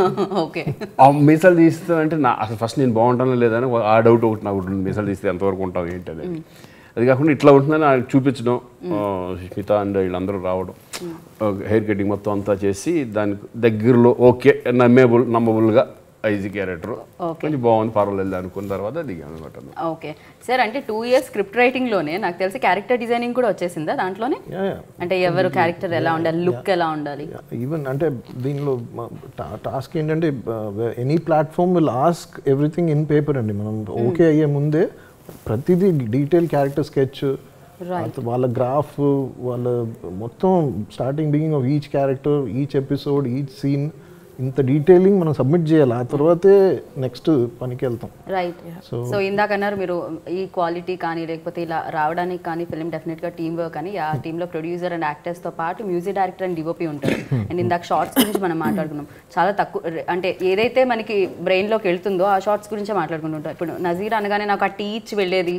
ఓకే ఆ మీసాలు తీస్తా అంటే నా అసలు ఫస్ట్ నేను బాగుంటానో లేదని ఆ డౌట్ ఒకటి నాకు ఉంటుంది మీసాలు తీస్తే ఎంతవరకు ఉంటాం ఏంటి అనేది అది కాకుండా ఇట్లా ఉంటుందని నాకు చూపించడం ఆ, స్మిత అండ్ వీళ్ళందరూ రావడం హెయిర్ కటింగ్ మొత్తం అంతా చేసి దానికి దగ్గరలో ఓకే నమ్మేబుల్ నమ్మబుల్గా ఐజీ క్యారెక్టర్ కొంచెం బాగుంది పర్వాలేదు అనుకున్న తర్వాత దిగాను అనమాట ఓకే సార్ అంటే టూ ఇయర్స్ స్క్రిప్ట్ రైటింగ్ లోనే నాకు తెలిసి క్యారెక్టర్ డిజైనింగ్ కూడా వచ్చేసిందా దాంట్లోనే Yeah, yeah. అంటే ఎవరు క్యారెక్టర్ ఎలా ఉండాలి లుక్ ఎలా ఉండాలి ఈవెన్ అంటే దీనిలో టాస్క్ ఏంటంటే any platform will ask everything in paper అండి మనం ఓకే అయ్యే ముందే ప్రతిదీ డీటెయిల్ క్యారెక్టర్ స్కెచ్ వాళ్ళ గ్రాఫ్ వాళ్ళ మొత్తం starting beginning of each character each episode each scene ఇంత డీటెయిలింగ్ మనం సబ్మిట్ చేయాలి ఆ తర్వాతే నెక్స్ట్ పనికి వెళ్తాం రైట్ సో ఇందాక అన్నారు మీరు ఈ క్వాలిటీ కానీ లేకపోతే ఇలా రావడానికి కానీ ఫిల్మ్ డెఫినెట్ గా టీమ్ వర్క్ అని ఆ టీమ్ లో ప్రొడ్యూసర్ అండ్ యాక్టర్స్ తో పాటు మ్యూజిక్ డైరెక్టర్ అండ్ డివోపీ ఉంటారు అండ్ ఇందాక షార్ట్స్ గురించి మనం మాట్లాడుకున్నాం చాలా తక్కువ అంటే ఏదైతే మనకి బ్రెయిన్ లోకి వెళ్తుందో ఆ షార్ట్స్ గురించే మాట్లాడుకుంటుంటాం ఇప్పుడు నజీర్ అనగానే నాకు ఆ టీచ్ వెళ్ళేది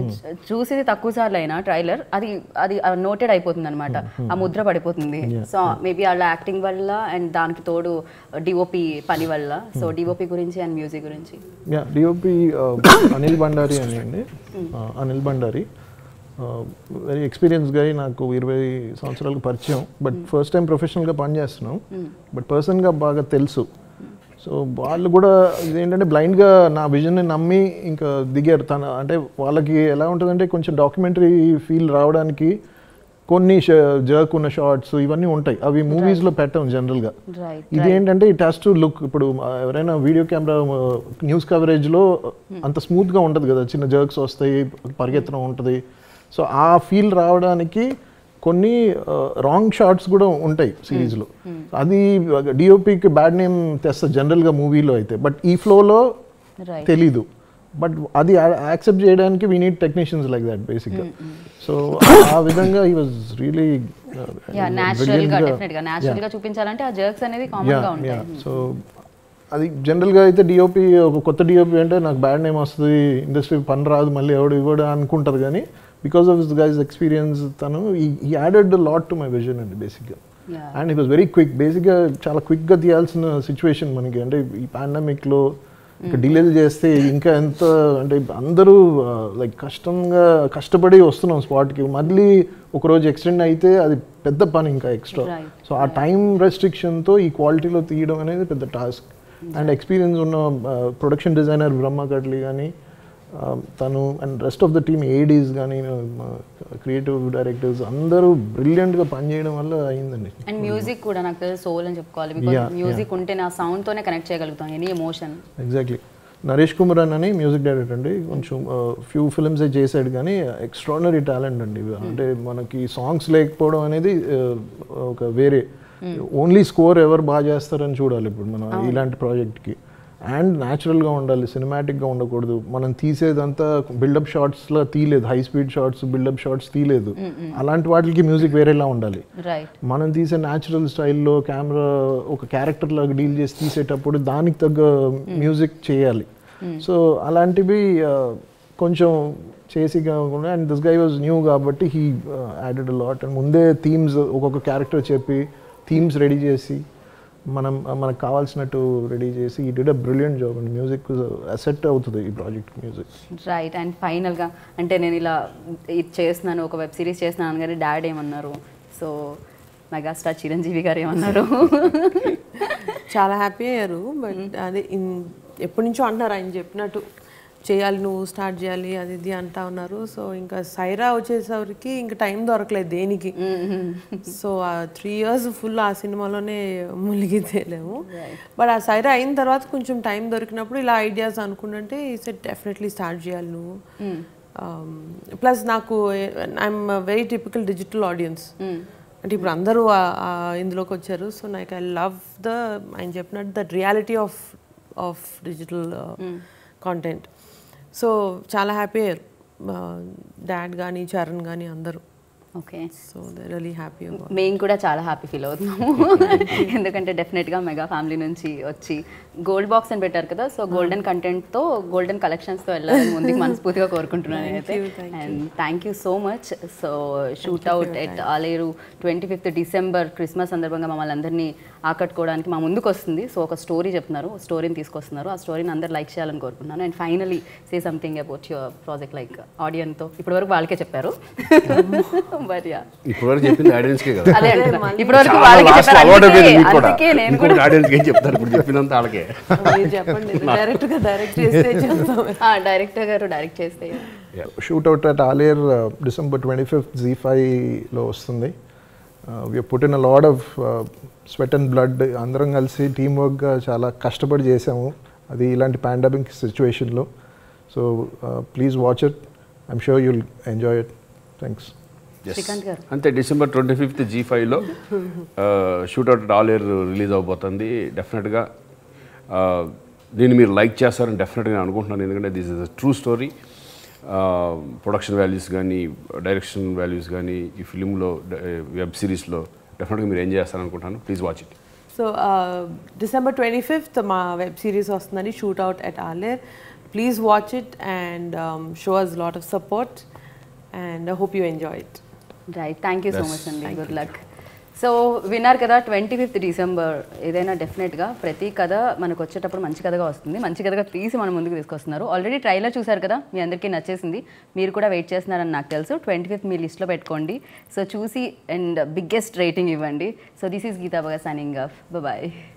చూసేది తక్కువ సార్లు అయినా ట్రైలర్ అది అది నోటెడ్ అయిపోతుంది అనమాట ఆ ముద్ర పడిపోతుంది సో మేబీ వాళ్ళ యాక్టింగ్ వల్ల అండ్ దానికి తోడు డిఓపి పని వల్ల సో డిఓపి గురించి అండ్ మ్యూజిక్ గురించి యా డిఓపి అనిల్ బండారి అని అండి Uh, Anil Bhandari very experience గా నాకు ఇరవై సంవత్సరాలకు పరిచయం బట్ ఫస్ట్ టైం ప్రొఫెషనల్గా పనిచేస్తున్నాం బట్ పర్సన్గా బాగా తెలుసు సో వాళ్ళు కూడా ఇదేంటంటే బ్లైండ్గా నా విజన్ని నమ్మి ఇంకా దిగారు తన అంటే వాళ్ళకి ఎలా ఉంటుందంటే కొంచెం డాక్యుమెంటరీ ఫీల్ రావడానికి కొన్ని జర్క్ ఉన్న షార్ట్స్ ఇవన్నీ ఉంటాయి అవి మూవీస్లో పెట్టాం జనరల్గా రైట్ ఇది ఏంటంటే ఇట్ హ్యాస్ టు లుక్ ఇప్పుడు ఆ, ఎవరైనా వీడియో కెమెరా న్యూస్ కవరేజ్లో అంత స్మూత్గా ఉంటుంది కదా చిన్న జర్క్స్ వస్తాయి పరిగెత్తడం ఉంటుంది సో ఆ ఫీల్ రావడానికి కొన్ని రాంగ్ షార్ట్స్ కూడా ఉంటాయి సిరీస్లో అది డిఓపికి బ్యాడ్ నేమ్ తెస్తుంది జనరల్గా మూవీలో అయితే బట్ ఈ ఫ్లోలో రైట్ తెలీదు బట్ అది యాక్సెప్ట్ చేయడానికి we need technicians like that బేసిక్గా సో ఆ విధంగా ఈ వాజ్ రియలీ యా న్యాచురల్ గా డెఫినెట్ గా న్యాచురల్ గా చూపించాలంటే ఆ జర్క్స్ అనేది కామన్ గా ఉంటాయి సో అది జనరల్గా అయితే డిఓపి ఒక కొత్త డిఓపి అంటే నాకు బ్యాడ్ నేమ్ వస్తుంది ఇండస్ట్రీ పని రాదు మళ్ళీ ఎవడు ఇవ్వడు అనుకుంటారు కానీ because of this guy's experience తను ఈ added lot to my vision అండి బేసిక్గా Yeah. And it was very quick బేసిక్గా చాలా క్విక్గా తీయాల్సిన సిచ్యువేషన్ మనకి అంటే ఈ పాండమిక్లో ఇంకా డిలేలు చేస్తే ఇంకా ఎంత అంటే అందరూ లైక్ కష్టంగా కష్టపడి వస్తున్నాం స్పాట్కి మళ్ళీ ఒకరోజు ఎక్స్టెండ్ అయితే అది పెద్ద పని ఇంకా extra Right. So uh time రెస్ట్రిక్షన్తో ఈ క్వాలిటీలో తీయడం అనేది పెద్ద టాస్క్ అండ్ ఎక్స్పీరియన్స్ ఉన్న ప్రొడక్షన్ డిజైనర్ బ్రహ్మ కట్లీ కానీ తను and rest of the team ADs కానీ క్రియేటివ్ డైరెక్టర్స్ అందరూ బ్రిలియంట్గా పనిచేయడం వల్ల అయిందండి అండ్ మ్యూజిక్ కూడా నాకు తెలిసి సోల్ అని చెప్పుకోవాలి బికాస్ Yeah, మ్యూజిక్ ఉంటే నా సౌండ్ తోనే కనెక్ట్ చేయగలుగుతాం any emotion exactly Naresh Kumaran అని మ్యూజిక్ డైరెక్టర్ అండి కొంచెం ఫ్యూ ఫిల్మ్స్ చేశాడు కానీ ఎక్స్ట్రాడినరీ టాలెంట్ అండి అంటే మనకి సాంగ్స్ లేకపోవడం అనేది uh, ఒక వేరే ఓన్లీ స్కోర్ ఎవరు బాగా చేస్తారని చూడాలి ఇప్పుడు మనం ఇలాంటి ప్రాజెక్ట్కి అండ్ న్యాచురల్గా ఉండాలి సినిమాటిక్గా ఉండకూడదు మనం తీసేదంతా బిల్డప్ షార్ట్స్లో తీయలేదు high speed shots buildup shots తీయలేదు అలాంటి వాటికి మ్యూజిక్ వేరేలా ఉండాలి రైట్ మనం తీసే న్యాచురల్ స్టైల్లో కెమెరా ఒక క్యారెక్టర్ లాగా డీల్ చేసి తీసేటప్పుడు దానికి తగ్గ మ్యూజిక్ చేయాలి సో అలాంటివి ఆ, కొంచెం చేసి కాకుండా and this guy was new కాబట్టి హీ యాడెడ్ లాట్ అండ్ ముందే థీమ్స్ ఒక్కొక్క క్యారెక్టర్ చెప్పి థీమ్స్ రెడీ చేసి మనం మనకు కావాల్సినట్టు రెడీ చేసి ఈ did a brilliant job and music asset అవుతుంది ఈ ప్రాజెక్ట్ మ్యూజిక్ రైట్ అండ్ ఫైనల్గా అంటే నేను ఇలా ఇది చేస్తున్నాను ఒక వెబ్ సిరీస్ చేస్తున్నాను అనగానే డాడ్ ఏమన్నారు సో మెగాస్టార్ చిరంజీవి గారు ఏమన్నారు చాలా హ్యాపీ అయ్యారు బట్ అదే ఇన్- ఎప్పటి నుంచో అంటున్నారు ఆయన చెప్పినట్టు చేయాలి నువ్వు స్టార్ట్ చేయాలి అది ఇది అంటా ఉన్నారు సో ఇంకా సైరా వచ్చేసరికి ఇంకా టైం దొరకలేదు దేనికి సో ఆ త్రీ ఇయర్స్ ఫుల్ ఆ సినిమాలోనే మునిగి తేలేము బట్ ఆ సైరా అయిన తర్వాత కొంచెం టైం దొరికినప్పుడు ఇలా ఐడియాస్ అనుకుంటుంటే ఈ సెట్ డెఫినెట్లీ స్టార్ట్ చేయాలి నువ్వు ప్లస్ నాకు I'm very typical digital audience అంటే ఇప్పుడు అందరూ ఆ- ఆ ఇందులోకి వచ్చారు సో నాకు ఐ లవ్ ద ఆయన చెప్పినట్టు the reality of of digital content so చాలా హ్యాపీ డాడ్ కానీ చరణ్ కానీ అందరూ okay so they really happy మేము కూడా చాలా హ్యాపీ ఫీల్ అవుతున్నాము ఎందుకంటే డెఫినెట్గా మెగా ఫ్యామిలీ నుంచి వచ్చి గోల్డ్ బాక్స్ అని పెట్టారు కదా సో గోల్డెన్ కంటెంట్తో గోల్డెన్ కలెక్షన్స్తో వెళ్ళాలని ముందుకు మనస్ఫూర్తిగా కోరుకుంటున్నాను నేనైతే and thank you so much so shoot out at Alair twenty fifth December Christmas సందర్భంగా మమ్మల్ని అందరినీ ఆకట్టుకోవడానికి మా ముందుకు వస్తుంది సో ఒక స్టోరీ చెప్తున్నారు స్టోరీని తీసుకొస్తున్నారు ఆ స్టోరీని అందరు లైక్ చేయాలని కోరుకుంటున్నాను and finally say something about your project like ఆడియన్తో ఇప్పటివరకు వాళ్ళకే చెప్పారు బట్ యా ఇప్పటివరకు చెప్పింది ఆడియన్స్కే కదా అదే అంటున్నా ఇప్పటివరకు చాలా వాళ్ళకి last చెప్పారు అలవాటు అందుకే- అయిపోయింది మీకు కూడా. అందుకే నేను ఇంకొకటి కూడా audience కి ఏం చెప్తారు ఇప్పుడు చెప్పినంత వాళ్ళకే మీరు చెప్పండి డైరెక్ట్ గా డైరెక్ట్ చేస్తే చెప్తాం డైరెక్టర్ గారు డైరెక్ట్ చేస్తే shoot out at Alair December twenty fifth Zee ఫైవ్లో వస్తుంది we put in a lot of sweat and blood అందరం కలిసి టీమ్ వర్క్గా చాలా కష్టపడి చేసాము అది ఇలాంటి పాండమిక్ సిచ్యువేషన్లో so please watch it I'm sure you'll enjoy it thanks Yes. Srikanth garu. అంతే డిసెంబర్ ట్వంటీ ఫిఫ్త్ జీ ఫైవ్లో షూట్అవుట్ ఆల్ ఇయర్ రిలీజ్ అవబోతుంది డెఫినెట్గా దీన్ని మీరు లైక్ చేస్తారని డెఫినెట్గా నేను అనుకుంటున్నాను ఎందుకంటే this is a true story production values కానీ డైరెక్షన్ వాల్యూస్ కానీ ఈ ఫిలింలో వెబ్ సిరీస్లో డెఫినెట్గా మీరు ఎంజాయ్ చేస్తారనుకుంటున్నాను please watch it so December twenty fifth మా వెబ్ సిరీస్ వస్తుందని shoot out at Alair please watch it and show us lot of support and hope you enjoy it right thank you so Yes. Much అండి good luck so విన్నారు కదా twenty fifth December ఏదైనా డెఫినెట్గా ప్రతి కథ మనకు వచ్చేటప్పుడు మంచి కథగా వస్తుంది మంచి కథగా తీసి మన ముందుకు తీసుకొస్తున్నారు ఆల్రెడీ ట్రైలర్ చూశారు కదా మీ అందరికీ నచ్చేసింది మీరు కూడా వెయిట్ చేస్తున్నారని నాకు తెలుసు ట్వంటీ ఫిఫ్త్ మీ లిస్ట్లో పెట్టుకోండి సో చూసి అండ్ బిగ్గెస్ట్ రేటింగ్ ఇవ్వండి so this is Geetha Bhaga signing of bye